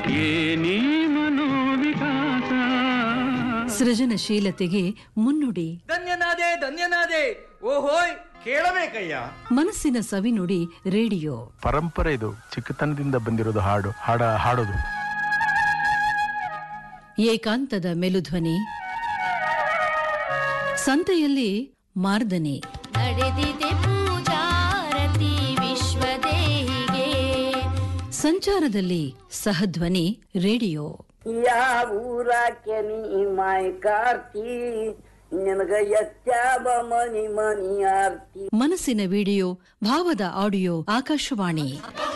ಏನಿ ಮನೋವಿಕಾಸ ಸೃಜನಶೀಲತೆಗೆ ಮುನ್ನುಡಿ ಧನ್ಯನಾದೆ ಧನ್ಯನಾದೆ ಓಹೋಯ್ ಕೇಳಬೇಕಯ್ಯ ಮನಸ್ಸಿನ ಸವಿನುಡಿ ರೇಡಿಯೋ ಪರಂಪರೆ ಇದು ಚಿಕ್ಕತನದಿಂದ ಬಂದಿರೋದು ಹಾಡು ಹಾಡ ಹಾಡೋದು ಏಕಾಂತದ ಮೆಲುಧ್ವನಿ ಸಂತೆಯಲ್ಲಿ ಮಾರ್ದನೆ ನಡೆದಿದೆ ಪೂಜಾರತಿ ವಿಶ್ವದೇಹಿಗೆ ಸಂಚಾರದಲ್ಲಿ ಸಹಧ್ವನಿ ರೇಡಿಯೋ ಯಾವ ಊರಾಕೆ ನೀ ಮಾಯ ಕಾರ್ತಿ ನಿನಗ ಎತ್ಯಾವ ಮನಿ ಮನಿ ಆರ್ತಿ ಮನಸ್ಸಿನ ವಿಡಿಯೋ ಭಾವದ ಆಡಿಯೋ ಆಕಾಶವಾಣಿ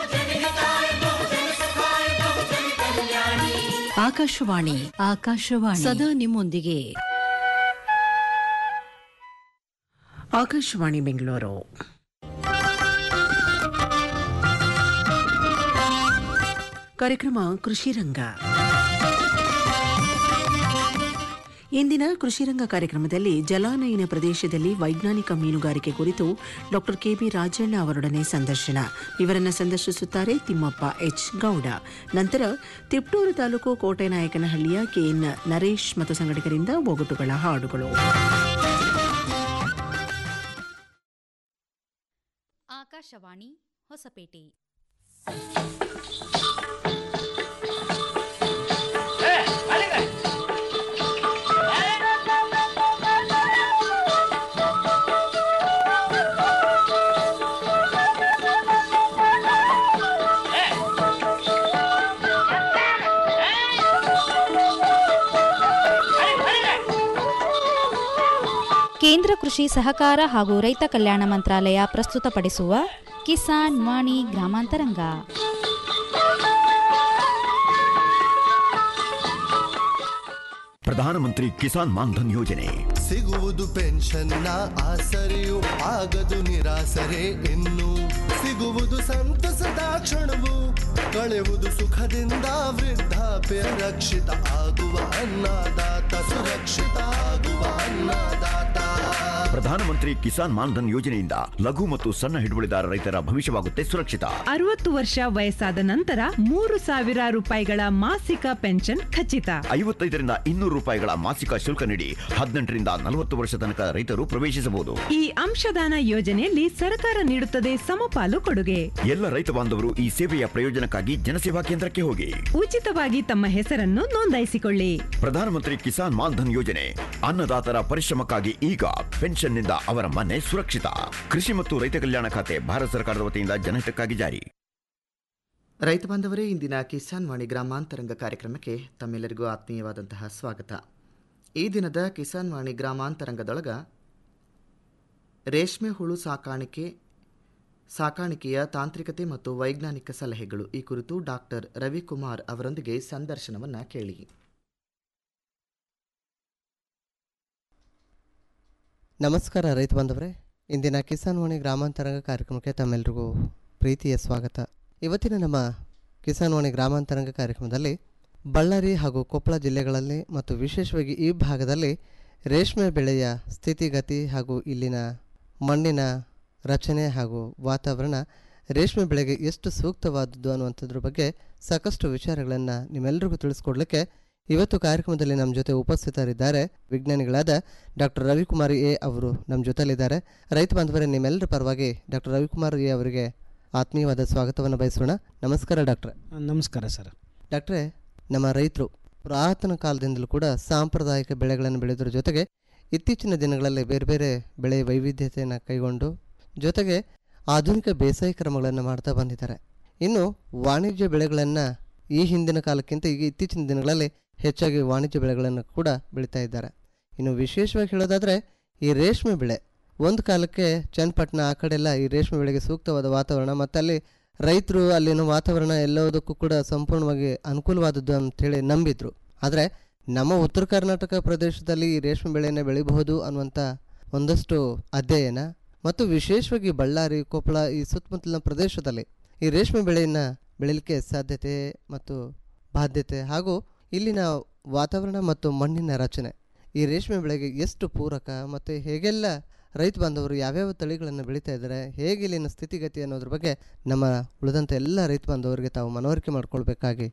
ಆಕಾಶವಾಣಿ ಆಕಾಶವಾಣಿ ಸದಾ ನಿಮ್ಮೊಂದಿಗೆ ಆಕಾಶವಾಣಿ ಬೆಂಗಳೂರು ಕಾರ್ಯಕ್ರಮ ಕೃಷಿ ರಂಗ ಇಂದಿನ ಕೃಷಿ ರಂಗ ಕಾರ್ಯಕ್ರಮದಲ್ಲಿ ಜಲಾನಯನ ಪ್ರದೇಶದಲ್ಲಿ ವೈಜ್ಞಾನಿಕ ಮೀನುಗಾರಿಕೆ ಕುರಿತು ಡಾಕ್ಟರ್ ಕೆಬಿ ರಾಜಣ್ಣ ಅವರೊಡನೆ ಸಂದರ್ಶನ ಇವರನ್ನ ಸಂದರ್ಶಿಸುತ್ತಾರೆ ತಿಮ್ಮಪ್ಪ ಎಚ್ ಗೌಡ ನಂತರ ತಿಪ್ಟೂರು ತಾಲೂಕು ಕೋಟೆನಾಯಕನಹಳ್ಳಿಯ ಕೆಎನ್ ನರೇಶ್ ಮತ್ತು ಸಂಘಟಕರಿಂದ ಒಗಟುಗಳ ಹಾಡುಗಳು ಆಕಾಶವಾಣಿ ಹೊಸಪೇಟೆ ಕೇಂದ್ರ ಕೃಷಿ ಸಹಕಾರ ಹಾಗೂ ರೈತ ಕಲ್ಯಾಣ ಮಂತ್ರಾಲಯ ಪ್ರಸ್ತುತಪಡಿಸುವ ಕಿಸಾನ್ ವಾಣಿ ಗ್ರಾಮಾಂತರಂಗ ಪ್ರಧಾನಮಂತ್ರಿ ಕಿಸಾನ್ ಮಾನ್ಧನ್ ಯೋಜನೆ ಸಿಗುವುದು ಪೆನ್ಷನ್ನ ಆಸರೆಯು ಆಗದು ನಿರಾಸರೆ ಇನ್ನು ಸಿಗುವುದು ಸಂತಸದ ಕ್ಷಣವು ಕಳೆಯುವುದು ಸುಖದಿಂದ ವೃದ್ಧಾಪ್ಯ ರಕ್ಷಿತ ಆಗುವ ಅನ್ನದಾತ ಸುರಕ್ಷಿತ ಆಗುವ ಅನ್ನದಾತ ಪ್ರಧಾನಮಂತ್ರಿ ಕಿಸಾನ್ ಮಾನ್ಧನ್ ಯೋಜನೆಯಿಂದ ಲಘು ಮತ್ತು ಸಣ್ಣ ಹಿಡುವಳಿದಾರ ರೈತರ ಭವಿಷ್ಯವಾಗುತ್ತೆ ಸುರಕ್ಷಿತ ಅರವತ್ತು ವರ್ಷ ವಯಸ್ಸಾದ ನಂತರ ಮೂರು ಸಾವಿರ ರೂಪಾಯಿಗಳ ಮಾಸಿಕ ಪೆನ್ಷನ್ ಖಚಿತ ಐವತ್ತೈದರಿಂದ ಇನ್ನೂರು ರೂಪಾಯಿಗಳ ಮಾಸಿಕ ಶುಲ್ಕ ನೀಡಿ ಹದಿನೆಂಟರಿಂದ ನಲವತ್ತು ವರ್ಷ ತನಕ ರೈತರು ಪ್ರವೇಶಿಸಬಹುದು ಈ ಅಂಶದಾನ ಯೋಜನೆಯಲ್ಲಿ ಸರ್ಕಾರ ನೀಡುತ್ತದೆ ಸಮಪಾಲು ಕೊಡುಗೆ ಎಲ್ಲ ರೈತ ಬಾಂಧವರು ಈ ಸೇವೆಯ ಪ್ರಯೋಜನಕ್ಕಾಗಿ ಜನಸೇವಾ ಕೇಂದ್ರಕ್ಕೆ ಹೋಗಿ ಉಚಿತವಾಗಿ ತಮ್ಮ ಹೆಸರನ್ನು ನೋಂದಾಯಿಸಿಕೊಳ್ಳಿ ಪ್ರಧಾನಮಂತ್ರಿ ಕಿಸಾನ್ ಮಾನ್ಧನ್ ಯೋಜನೆ ಅನ್ನದಾತರ ಪರಿಶ್ರಮಕ್ಕಾಗಿ ಈಗ ಪೆನ್ಷನ್ನಿಂದ ಅವರ ಮನೆ ಸುರಕ್ಷಿತ ಕೃಷಿ ಮತ್ತು ರೈತ ಕಲ್ಯಾಣ ಖಾತೆ ಭಾರತ ಸರ್ಕಾರದ ವತಿಯಿಂದ ಜನಹಿತಕ್ಕಾಗಿ ಜಾರಿ ರೈತ ಬಾಂಧವರೇ ಇಂದಿನ ಕಿಸಾನ್ ವಾಣಿ ಗ್ರಾಮಾಂತರಂಗ ಕಾರ್ಯಕ್ರಮಕ್ಕೆ ತಮ್ಮೆಲ್ಲರಿಗೂ ಆತ್ಮೀಯವಾದಂತಹ ಸ್ವಾಗತ ಈ ದಿನದ ಕಿಸಾನ್ ವಾಣಿ ಗ್ರಾಮಾಂತರಂಗದೊಳಗ ರೇಷ್ಮೆ ಹುಳು ಸಾಕಾಣಿಕೆ ಸಾಕಾಣಿಕೆಯ ತಾಂತ್ರಿಕತೆ ಮತ್ತು ವೈಜ್ಞಾನಿಕ ಸಲಹೆಗಳು ಈ ಕುರಿತು ಡಾಕ್ಟರ್ ರವಿಕುಮಾರ್ ಅವರೊಂದಿಗೆ ಸಂದರ್ಶನವನ್ನು ಕೇಳಿ ನಮಸ್ಕಾರ ರೈತ ಬಾಂಧವರೇ ಇಂದಿನ ಕಿಸಾನ್ ವಾಣಿ ಗ್ರಾಮಾಂತರಂಗ ಕಾರ್ಯಕ್ರಮಕ್ಕೆ ತಮ್ಮೆಲ್ಲರಿಗೂ ಪ್ರೀತಿಯ ಸ್ವಾಗತ ಇವತ್ತಿನ ನಮ್ಮ ಕಿಸಾನ್ ವಾಣಿ ಗ್ರಾಮಾಂತರಂಗ ಕಾರ್ಯಕ್ರಮದಲ್ಲಿ ಬಳ್ಳಾರಿ ಹಾಗೂ ಕೊಪ್ಪಳ ಜಿಲ್ಲೆಗಳಲ್ಲಿ ಮತ್ತು ವಿಶೇಷವಾಗಿ ಈ ಭಾಗದಲ್ಲಿ ರೇಷ್ಮೆ ಬೆಳೆಯ ಸ್ಥಿತಿಗತಿ ಹಾಗೂ ಇಲ್ಲಿನ ಮಣ್ಣಿನ ರಚನೆ ಹಾಗೂ ವಾತಾವರಣ ರೇಷ್ಮೆ ಬೆಳೆಗೆ ಎಷ್ಟು ಸೂಕ್ತವಾದದ್ದು ಅನ್ನುವಂಥದ್ರ ಬಗ್ಗೆ ಸಾಕಷ್ಟು ವಿಚಾರಗಳನ್ನು ನಿಮ್ಮೆಲ್ಲರಿಗೂ ತಿಳಿಸ್ಕೊಡ್ಲಿಕ್ಕೆ ಇವತ್ತು ಕಾರ್ಯಕ್ರಮದಲ್ಲಿ ನಮ್ಮ ಜೊತೆ ಉಪಸ್ಥಿತರಿದ್ದಾರೆ ವಿಜ್ಞಾನಿಗಳಾದ ಡಾಕ್ಟರ್ ರವಿಕುಮಾರ್ ಎ ಅವರು ನಮ್ಮ ಜೊತೆಲಿದ್ದಾರೆ ರೈತ ಬಾಂಧವರೇ ನಿಮ್ಮೆಲ್ಲರ ಪರವಾಗಿ ಡಾಕ್ಟರ್ ರವಿಕುಮಾರ್ ಎ ಅವರಿಗೆ ಆತ್ಮೀಯವಾದ ಸ್ವಾಗತವನ್ನು ಬಯಸೋಣ ನಮಸ್ಕಾರ ಡಾಕ್ಟ್ರೆ ನಮಸ್ಕಾರ ಸರ್ ಡಾಕ್ಟ್ರೆ ನಮ್ಮ ರೈತರು ಪುರಾತನ ಕಾಲದಿಂದಲೂ ಕೂಡ ಸಾಂಪ್ರದಾಯಿಕ ಬೆಳೆಗಳನ್ನು ಬೆಳೆಯೋದ್ರ ಜೊತೆಗೆ ಇತ್ತೀಚಿನ ದಿನಗಳಲ್ಲಿ ಬೇರೆ ಬೇರೆ ಬೆಳೆ ವೈವಿಧ್ಯತೆಯನ್ನು ಕೈಗೊಂಡು ಜೊತೆಗೆ ಆಧುನಿಕ ಬೇಸಾಯ ಕ್ರಮಗಳನ್ನು ಮಾಡ್ತಾ ಬಂದಿದ್ದಾರೆ ಇನ್ನು ವಾಣಿಜ್ಯ ಬೆಳೆಗಳನ್ನು ಈ ಹಿಂದಿನ ಕಾಲಕ್ಕಿಂತ ಈಗ ಇತ್ತೀಚಿನ ದಿನಗಳಲ್ಲಿ ಹೆಚ್ಚಾಗಿ ವಾಣಿಜ್ಯ ಬೆಳೆಗಳನ್ನು ಕೂಡ ಬೆಳೀತಾ ಇದ್ದಾರೆ ಇನ್ನು ವಿಶೇಷವಾಗಿ ಹೇಳೋದಾದರೆ ಈ ರೇಷ್ಮೆ ಬೆಳೆ ಒಂದು ಕಾಲಕ್ಕೆ ಚನ್ನಪಟ್ಟಣ ಆ ಕಡೆ ಎಲ್ಲ ಈ ರೇಷ್ಮೆ ಬೆಳೆಗೆ ಸೂಕ್ತವಾದ ವಾತಾವರಣ ಮತ್ತು ಅಲ್ಲಿ ರೈತರು ಅಲ್ಲಿನ ವಾತಾವರಣ ಎಲ್ಲದಕ್ಕೂ ಕೂಡ ಸಂಪೂರ್ಣವಾಗಿ ಅನುಕೂಲವಾದದ್ದು ಅಂಥೇಳಿ ನಂಬಿದ್ರು ಆದರೆ ನಮ್ಮ ಉತ್ತರ ಕರ್ನಾಟಕ ಪ್ರದೇಶದಲ್ಲಿ ಈ ರೇಷ್ಮೆ ಬೆಳೆಯನ್ನು ಬೆಳಿಬಹುದು ಅನ್ನುವಂಥ ಒಂದಷ್ಟು ಅಧ್ಯಯನ ಮತ್ತು ವಿಶೇಷವಾಗಿ ಬಳ್ಳಾರಿ ಕೊಪ್ಪಳ ಈ ಸುತ್ತಮುತ್ತಲಿನ ಪ್ರದೇಶದಲ್ಲಿ ಈ ರೇಷ್ಮೆ ಬೆಳೆಯನ್ನು ಬೆಳೀಲಿಕ್ಕೆ ಸಾಧ್ಯತೆ ಮತ್ತು ಬಾಧ್ಯತೆ ಹಾಗೂ ಇಲ್ಲಿನ ವಾತಾವರಣ ಮತ್ತು ಮಣ್ಣಿನ ರಚನೆ ಈ ರೇಷ್ಮೆ ಬೆಳೆಗೆ ಎಷ್ಟು ಪೂರಕ ಮತ್ತು ಹೇಗೆಲ್ಲ ರೈತ ಬಾಂಧವರು ಯಾವ್ಯಾವ ತಳಿಗಳನ್ನು ಬೆಳೀತಾ ಇದ್ದಾರೆ ಹೇಗೆ ಇಲ್ಲಿನ ಸ್ಥಿತಿಗತಿ ಅನ್ನೋದ್ರ ಬಗ್ಗೆ ನಮ್ಮ ಉಳಿದಂಥ ಎಲ್ಲ ರೈತ ಬಾಂಧವರಿಗೆ ತಾವು ಮನವರಿಕೆ ಮಾಡ್ಕೊಳ್ಬೇಕಾಗಿ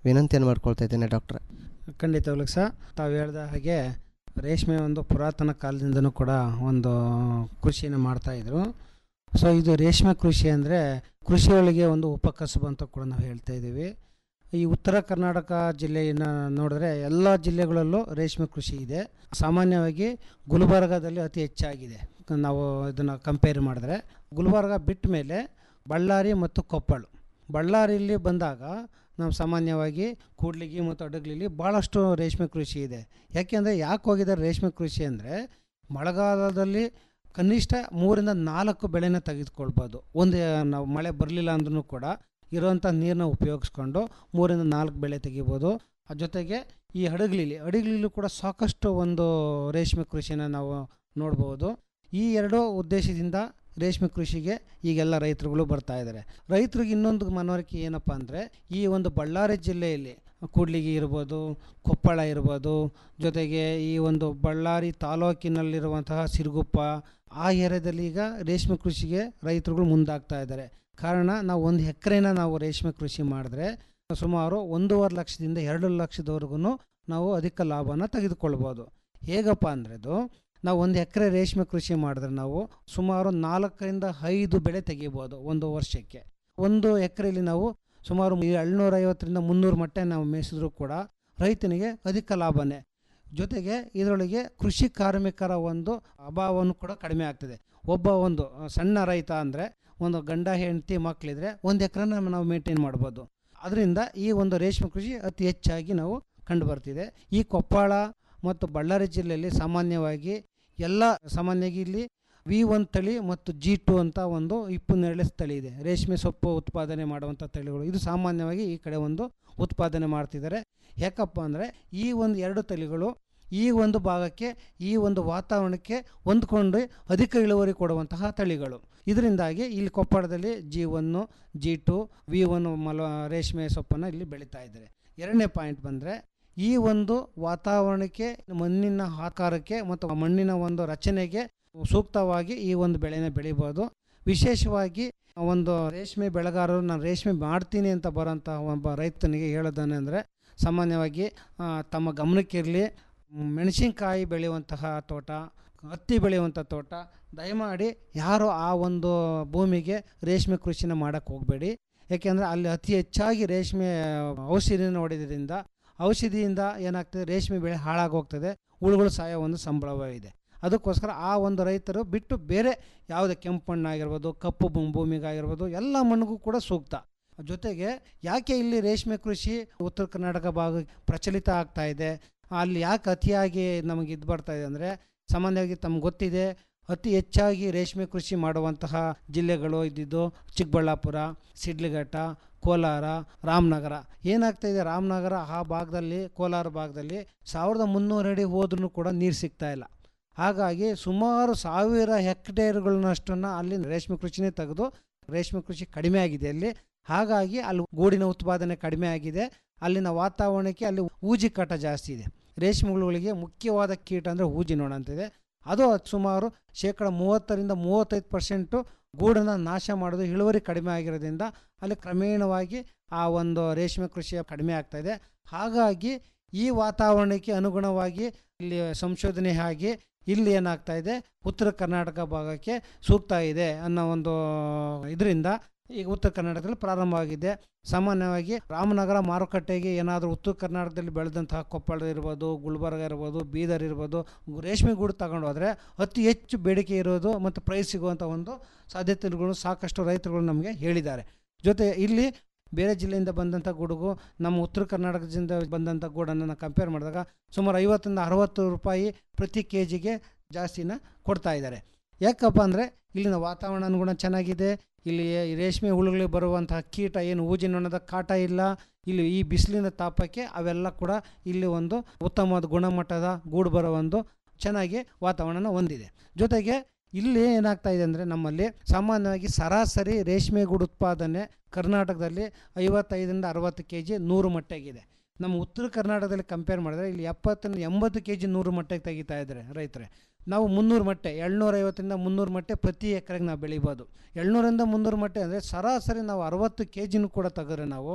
ವಿನಂತಿಯನ್ನು ಮಾಡ್ಕೊಳ್ತಾ ಇದ್ದೇನೆ ಡಾಕ್ಟ್ರೆ ಖಂಡಿತವಾಗ್ಲೂ ಸಹ ತಾವು ಹೇಳ್ದ ಹಾಗೆ ರೇಷ್ಮೆ ಒಂದು ಪುರಾತನ ಕಾಲದಿಂದನೂ ಕೂಡ ಒಂದು ಕೃಷಿನ ಮಾಡ್ತಾಯಿದ್ರು ಸೊ ಇದು ರೇಷ್ಮೆ ಕೃಷಿ ಅಂದರೆ ಕೃಷಿಯೊಳಗೆ ಒಂದು ಉಪಕಸಬು ಅಂತ ಕೂಡ ನಾವು ಹೇಳ್ತಾ ಇದ್ದೀವಿ ಈ ಉತ್ತರ ಕರ್ನಾಟಕ ಜಿಲ್ಲೆಯನ್ನು ನೋಡಿದ್ರೆ ಎಲ್ಲ ಜಿಲ್ಲೆಗಳಲ್ಲೂ ರೇಷ್ಮೆ ಕೃಷಿ ಇದೆ ಸಾಮಾನ್ಯವಾಗಿ ಗುಲ್ಬರ್ಗಾದಲ್ಲಿ ಅತಿ ಹೆಚ್ಚಾಗಿದೆ ನಾವು ಇದನ್ನು ಕಂಪೇರ್ ಮಾಡಿದ್ರೆ ಗುಲ್ಬರ್ಗ ಬಿಟ್ಟ ಮೇಲೆ ಬಳ್ಳಾರಿ ಮತ್ತು ಕೊಪ್ಪಳ ಬಳ್ಳಾರಿಯಲ್ಲಿ ಬಂದಾಗ ನಾವು ಸಾಮಾನ್ಯವಾಗಿ ಕೂಡ್ಲಿಗಿ ಮತ್ತು ಅಡಗ್ಲಿಲಿ ಭಾಳಷ್ಟು ರೇಷ್ಮೆ ಕೃಷಿ ಇದೆ ಯಾಕೆಂದರೆ ಯಾಕೆ ಹೋಗಿದ್ದಾರೆ ರೇಷ್ಮೆ ಕೃಷಿ ಅಂದರೆ ಮಳೆಗಾಲದಲ್ಲಿ ಕನಿಷ್ಠ ಮೂರಿಂದ ನಾಲ್ಕು ಬೆಳೆನ ತೆಗೆದುಕೊಳ್ಬೋದು ಒಂದು ನಾವು ಮಳೆ ಬರಲಿಲ್ಲ ಅಂದ್ರೂ ಕೂಡ ಇರೋವಂಥ ನೀರನ್ನ ಉಪಯೋಗಿಸ್ಕೊಂಡು ಮೂರಿಂದ ನಾಲ್ಕು ಬೆಳೆ ತೆಗಿಬೋದು ಆ ಜೊತೆಗೆ ಈ ಹಡಗ್ಲಿಲಿ ಹಡಗ್ಲಿಲೂ ಕೂಡ ಸಾಕಷ್ಟು ಒಂದು ರೇಷ್ಮೆ ಕೃಷಿನ ನಾವು ನೋಡ್ಬೋದು ಈ ಎರಡು ಉದ್ದೇಶದಿಂದ ರೇಷ್ಮೆ ಕೃಷಿಗೆ ಈಗೆಲ್ಲ ರೈತರುಗಳು ಬರ್ತಾ ಇದ್ದಾರೆ ರೈತರಿಗೆ ಇನ್ನೊಂದು ಮನವರಿಕೆ ಏನಪ್ಪ ಅಂದರೆ ಈ ಒಂದು ಬಳ್ಳಾರಿ ಜಿಲ್ಲೆಯಲ್ಲಿ ಕೂಡ್ಲಿಗಿ ಇರ್ಬೋದು ಕೊಪ್ಪಳ ಇರ್ಬೋದು ಜೊತೆಗೆ ಈ ಒಂದು ಬಳ್ಳಾರಿ ತಾಲೂಕಿನಲ್ಲಿರುವಂತಹ ಸಿರುಗುಪ್ಪ ಆ ಏರಿಯಾದಲ್ಲಿ ಈಗ ರೇಷ್ಮೆ ಕೃಷಿಗೆ ರೈತರುಗಳು ಮುಂದಾಗ್ತಾ ಇದ್ದಾರೆ ಕಾರಣ ನಾವು ಒಂದು ಎಕರೆನ ನಾವು ರೇಷ್ಮೆ ಕೃಷಿ ಮಾಡಿದ್ರೆ ಸುಮಾರು ಒಂದೂವರೆ ಲಕ್ಷದಿಂದ ಎರಡು ಲಕ್ಷದವರೆಗೂ ನಾವು ಅಧಿಕ ಲಾಭನ ತೆಗೆದುಕೊಳ್ಬೋದು ಹೇಗಪ್ಪ ಅಂದರೆ ಅದು ನಾವು ಒಂದು ಎಕರೆ ರೇಷ್ಮೆ ಕೃಷಿ ಮಾಡಿದ್ರೆ ನಾವು ಸುಮಾರು ನಾಲ್ಕರಿಂದ ಐದು ಬೆಳೆ ತೆಗಿಬೋದು ಒಂದು ವರ್ಷಕ್ಕೆ ಒಂದು ಎಕರೆಯಲ್ಲಿ ನಾವು ಸುಮಾರು ಏಳ್ನೂರ ಐವತ್ತರಿಂದ ಮುನ್ನೂರು ಮಟ್ಟ ನಾವು ಮೇಯಿಸಿದ್ರು ಕೂಡ ರೈತನಿಗೆ ಅಧಿಕ ಲಾಭನೇ ಜೊತೆಗೆ ಇದರೊಳಗೆ ಕೃಷಿ ಕಾರ್ಮಿಕರ ಒಂದು ಅಭಾವವನ್ನು ಕೂಡ ಕಡಿಮೆ ಆಗ್ತದೆ ಒಬ್ಬ ಒಂದು ಸಣ್ಣ ರೈತ ಅಂದರೆ ಒಂದು ಗಂಡ ಹೆಂಡತಿ ಮಕ್ಕಳಿದ್ರೆ ಒಂದು ಎಕರೆನ ನಾವು ಮೇಂಟೈನ್ ಮಾಡ್ಬೋದು ಅದರಿಂದ ಈ ಒಂದು ರೇಷ್ಮೆ ಕೃಷಿ ಅತಿ ಹೆಚ್ಚಾಗಿ ನಾವು ಕಂಡು ಬರ್ತಿದೆ ಈ ಕೊಪ್ಪಳ ಮತ್ತು ಬಳ್ಳಾರಿ ಜಿಲ್ಲೆಯಲ್ಲಿ ಸಾಮಾನ್ಯವಾಗಿ ಎಲ್ಲ ಸಾಮಾನ್ಯವಾಗಿ ಇಲ್ಲಿ ವಿ ಒನ್ ತಳಿ ಮತ್ತು ಜಿ ಟು ಅಂತ ಒಂದು ಇಪ್ಪನ್ನೆರಳೆ ತಳಿ ಇದೆ ರೇಷ್ಮೆ ಸೊಪ್ಪು ಉತ್ಪಾದನೆ ಮಾಡುವಂಥ ತಳಿಗಳು ಇದು ಸಾಮಾನ್ಯವಾಗಿ ಈ ಕಡೆ ಒಂದು ಉತ್ಪಾದನೆ ಮಾಡ್ತಿದ್ದಾರೆ ಯಾಕಪ್ಪ ಅಂದರೆ ಈ ಒಂದು ಎರಡು ತಳಿಗಳು ಈ ಒಂದು ಭಾಗಕ್ಕೆ ಈ ಒಂದು ವಾತಾವರಣಕ್ಕೆ ಹೊಂದ್ಕೊಂಡು ಅಧಿಕ ಇಳುವರಿ ಕೊಡುವಂತಹ ತಳಿಗಳು ಇದರಿಂದಾಗಿ ಇಲ್ಲಿ ಕೊಪ್ಪಳದಲ್ಲಿ G one G two V one ಮಲ ರೇಷ್ಮೆ ಸೊಪ್ಪನ್ನು ಇಲ್ಲಿ ಬೆಳೀತಾ ಇದ್ದಾರೆ ಎರಡನೇ ಪಾಯಿಂಟ್ ಬಂದರೆ ಈ ಒಂದು ವಾತಾವರಣಕ್ಕೆ ಮಣ್ಣಿನ ಆಕಾರಕ್ಕೆ ಮತ್ತು ಮಣ್ಣಿನ ಒಂದು ರಚನೆಗೆ ಸೂಕ್ತವಾಗಿ ಈ ಒಂದು ಬೆಳೆನ ಬೆಳಿಬೋದು ವಿಶೇಷವಾಗಿ ಒಂದು ರೇಷ್ಮೆ ಬೆಳೆಗಾರರು ನಾನು ರೇಷ್ಮೆ ಮಾಡ್ತೀನಿ ಅಂತ ಬರೋಂಥ ಒಬ್ಬ ರೈತನಿಗೆ ಹೇಳೋದನೆಂದರೆ ಸಾಮಾನ್ಯವಾಗಿ ಆ, ತಮ್ಮ ಗಮನಕ್ಕಿರಲಿ ಮೆಣಸಿನ್ಕಾಯಿ ಬೆಳೆಯುವಂತಹ ತೋಟ ಹತ್ತಿ ಬೆಳೆಯುವಂಥ ತೋಟ ದಯಮಾಡಿ ಯಾರು ಆ ಒಂದು ಭೂಮಿಗೆ ರೇಷ್ಮೆ ಕೃಷಿನ ಮಾಡೋಕ್ಕೆ ಹೋಗಬೇಡಿ ಯಾಕೆಂದರೆ ಅಲ್ಲಿ ಅತಿ ಹೆಚ್ಚಾಗಿ ರೇಷ್ಮೆ ಔಷಧಿನ ಹೊಡೆಯೋದ್ರಿಂದ ಔಷಧಿಯಿಂದ ಏನಾಗ್ತದೆ ರೇಷ್ಮೆ ಬೆಳೆ ಹಾಳಾಗೋಗ್ತದೆ ಹುಳುಗಳು ಸಾಯೋ ಒಂದು ಸಂಭವವಿದೆ ಅದಕ್ಕೋಸ್ಕರ ಆ ಒಂದು ರೈತರು ಬಿಟ್ಟು ಬೇರೆ ಯಾವುದೇ ಕೆಂಪು ಮಣ್ಣಾಗಿರ್ಬೋದು ಕಪ್ಪು ಭೂ- ಭೂಮಿಗಾಗಿರ್ಬೋದು ಎಲ್ಲ ಮಣ್ಣಿಗೂ ಕೂಡ ಸೂಕ್ತ ಜೊತೆಗೆ ಯಾಕೆ ಇಲ್ಲಿ ರೇಷ್ಮೆ ಕೃಷಿ ಉತ್ತರ ಕರ್ನಾಟಕ ಭಾಗ ಪ್ರಚಲಿತ ಆಗ್ತಾ ಇದೆ ಅಲ್ಲಿ ಯಾಕೆ ಅತಿಯಾಗಿ ನಮಗೆ ಇದು ಬರ್ತಾ ಇದೆ ಅಂದರೆ ಸಾಮಾನ್ಯವಾಗಿ ತಮ್ಗೆ ಗೊತ್ತಿದೆ ಅತಿ ಹೆಚ್ಚಾಗಿ ರೇಷ್ಮೆ ಕೃಷಿ ಮಾಡುವಂತಹ ಜಿಲ್ಲೆಗಳು ಇದ್ದಿದ್ದು ಚಿಕ್ಕಬಳ್ಳಾಪುರ ಸಿಡ್ಲಘಟ್ಟ ಕೋಲಾರ ರಾಮನಗರ ಏನಾಗ್ತಾ ಇದೆ ರಾಮನಗರ ಆ ಭಾಗದಲ್ಲಿ ಕೋಲಾರ ಭಾಗದಲ್ಲಿ ಸಾವಿರದ ಮುನ್ನೂರು ಅಡಿ ಹೋದ್ರೂ ಕೂಡ ನೀರು ಸಿಗ್ತಾ ಇಲ್ಲ ಹಾಗಾಗಿ ಸುಮಾರು ಸಾವಿರ ಹೆಕ್ಟೇರ್ಗಳನ್ನಷ್ಟನ್ನು ಅಲ್ಲಿ ರೇಷ್ಮೆ ಕೃಷಿನೇ ತೆಗೆದು ರೇಷ್ಮೆ ಕೃಷಿ ಕಡಿಮೆ ಆಗಿದೆ ಅಲ್ಲಿ ಹಾಗಾಗಿ ಅಲ್ಲಿ ಗೂಡಿನ ಉತ್ಪಾದನೆ ಕಡಿಮೆ ಆಗಿದೆ ಅಲ್ಲಿನ ವಾತಾವರಣಕ್ಕೆ ಅಲ್ಲಿ ಊಜಿ ಕಾಟ ಜಾಸ್ತಿ ಇದೆ ರೇಷ್ಮೆ ಹುಳುಗಳಿಗೆ ಮುಖ್ಯವಾದ ಕೀಟ ಅಂದರೆ ಊಜಿ ನೋಣ ಅಂತಿದೆ ಅದು ಸುಮಾರು ಶೇಕಡ ಮೂವತ್ತರಿಂದ ಮೂವತ್ತೈದು ಪರ್ಸೆಂಟು ಗೂಡನ್ನು ನಾಶ ಮಾಡೋದು ಇಳುವರಿ ಕಡಿಮೆ ಆಗಿರೋದ್ರಿಂದ ಅಲ್ಲಿ ಕ್ರಮೇಣವಾಗಿ ಆ ಒಂದು ರೇಷ್ಮೆ ಕೃಷಿ ಕಡಿಮೆ ಆಗ್ತಾ ಇದೆ ಹಾಗಾಗಿ ಈ ವಾತಾವರಣಕ್ಕೆ ಅನುಗುಣವಾಗಿ ಇಲ್ಲಿ ಸಂಶೋಧನೆ ಆಗಿ ಇಲ್ಲಿ ಏನಾಗ್ತಾ ಇದೆ ಉತ್ತರ ಕರ್ನಾಟಕ ಭಾಗಕ್ಕೆ ಸೂಕ್ತ ಇದೆ ಅನ್ನೋ ಒಂದು ಇದರಿಂದ ಈಗ ಉತ್ತರ ಕರ್ನಾಟಕದಲ್ಲಿ ಪ್ರಾರಂಭವಾಗಿದೆ ಸಾಮಾನ್ಯವಾಗಿ ರಾಮನಗರ ಮಾರುಕಟ್ಟೆಗೆ ಏನಾದರೂ ಉತ್ತರ ಕರ್ನಾಟಕದಲ್ಲಿ ಬೆಳೆದಂತಹ ಕೊಪ್ಪಳ ಇರ್ಬೋದು ಗುಲ್ಬರ್ಗ ಇರ್ಬೋದು ಬೀದರ್ ಇರ್ಬೋದು ರೇಷ್ಮೆ ಗೂಡು ತಗೊಂಡು ಹೋದರೆ ಅತಿ ಹೆಚ್ಚು ಬೇಡಿಕೆ ಇರೋದು ಮತ್ತು ಪ್ರೈಸ್ ಸಿಗುವಂಥ ಒಂದು ಸಾಧ್ಯತೆಗಳು ಸಾಕಷ್ಟು ರೈತರುಗಳು ನಮಗೆ ಹೇಳಿದ್ದಾರೆ ಜೊತೆ ಇಲ್ಲಿ ಬೇರೆ ಜಿಲ್ಲೆಯಿಂದ ಬಂದಂಥ ಗೂಡುಗೂ ನಮ್ಮ ಉತ್ತರ ಕರ್ನಾಟಕದಿಂದ ಬಂದಂಥ ಗೂಡನ್ನು ನಾವು ಕಂಪೇರ್ ಮಾಡಿದಾಗ ಸುಮಾರು ಐವತ್ತರಿಂದ ಅರವತ್ತು ರೂಪಾಯಿ ಪ್ರತಿ ಕೆ ಜಿಗೆ ಜಾಸ್ತಿನ ಕೊಡ್ತಾ ಇದ್ದಾರೆ ಯಾಕಪ್ಪ ಅಂದರೆ ಇಲ್ಲಿನ ವಾತಾವರಣ ಅನುಗುಣ ಚೆನ್ನಾಗಿದೆ ಇಲ್ಲಿ ಈ ರೇಷ್ಮೆ ಹುಳುಗಳಿಗೆ ಬರುವಂತಹ ಕೀಟ ಏನು ಊಜಿನೊಣದ ಕಾಟ ಇಲ್ಲ ಇಲ್ಲಿ ಈ ಬಿಸಿಲಿನ ತಾಪಕ್ಕೆ ಅವೆಲ್ಲ ಕೂಡ ಇಲ್ಲಿ ಒಂದು ಉತ್ತಮವಾದ ಗುಣಮಟ್ಟದ ಗೂಡು ಬರೋ ಒಂದು ಚೆನ್ನಾಗಿ ವಾತಾವರಣ ಹೊಂದಿದೆ ಜೊತೆಗೆ ಇಲ್ಲಿ ಏನಾಗ್ತಾ ಇದೆ ಅಂದರೆ ನಮ್ಮಲ್ಲಿ ಸಾಮಾನ್ಯವಾಗಿ ಸರಾಸರಿ ರೇಷ್ಮೆ ಗೂಡು ಉತ್ಪಾದನೆ ಕರ್ನಾಟಕದಲ್ಲಿ ಐವತ್ತೈದರಿಂದ ಅರವತ್ತು ಕೆ ಜಿ ನೂರು ಮಟ್ಟಿಗಿದೆ ನಮ್ಮ ಉತ್ತರ ಕರ್ನಾಟಕದಲ್ಲಿ ಕಂಪೇರ್ ಮಾಡಿದ್ರೆ ಇಲ್ಲಿ ಎಪ್ಪತ್ತರಿಂದ ಎಂಬತ್ತು ಕೆ ಜಿ ನೂರು ಮಟ್ಟಿಗೆ ತೆಗಿತಾ ಇದ್ದಾರೆ ರೈತರೇ ನಾವು ಮುನ್ನೂರು ಮಟ್ಟೆ ಏಳ್ನೂರ ಐವತ್ತರಿಂದ ಮುನ್ನೂರು ಮಟ್ಟೆ ಪ್ರತಿ ಎಕರೆಗೆ ನಾವು ಬೆಳಿಬೋದು ಏಳ್ನೂರಿಂದ ಮುನ್ನೂರು ಮಟ್ಟೆ ಅಂದರೆ ಸರಾಸರಿ ನಾವು ಅರವತ್ತು ಕೆ ಜಿನೂ ಕೂಡ ತೆಗೆದ್ರೆ ನಾವು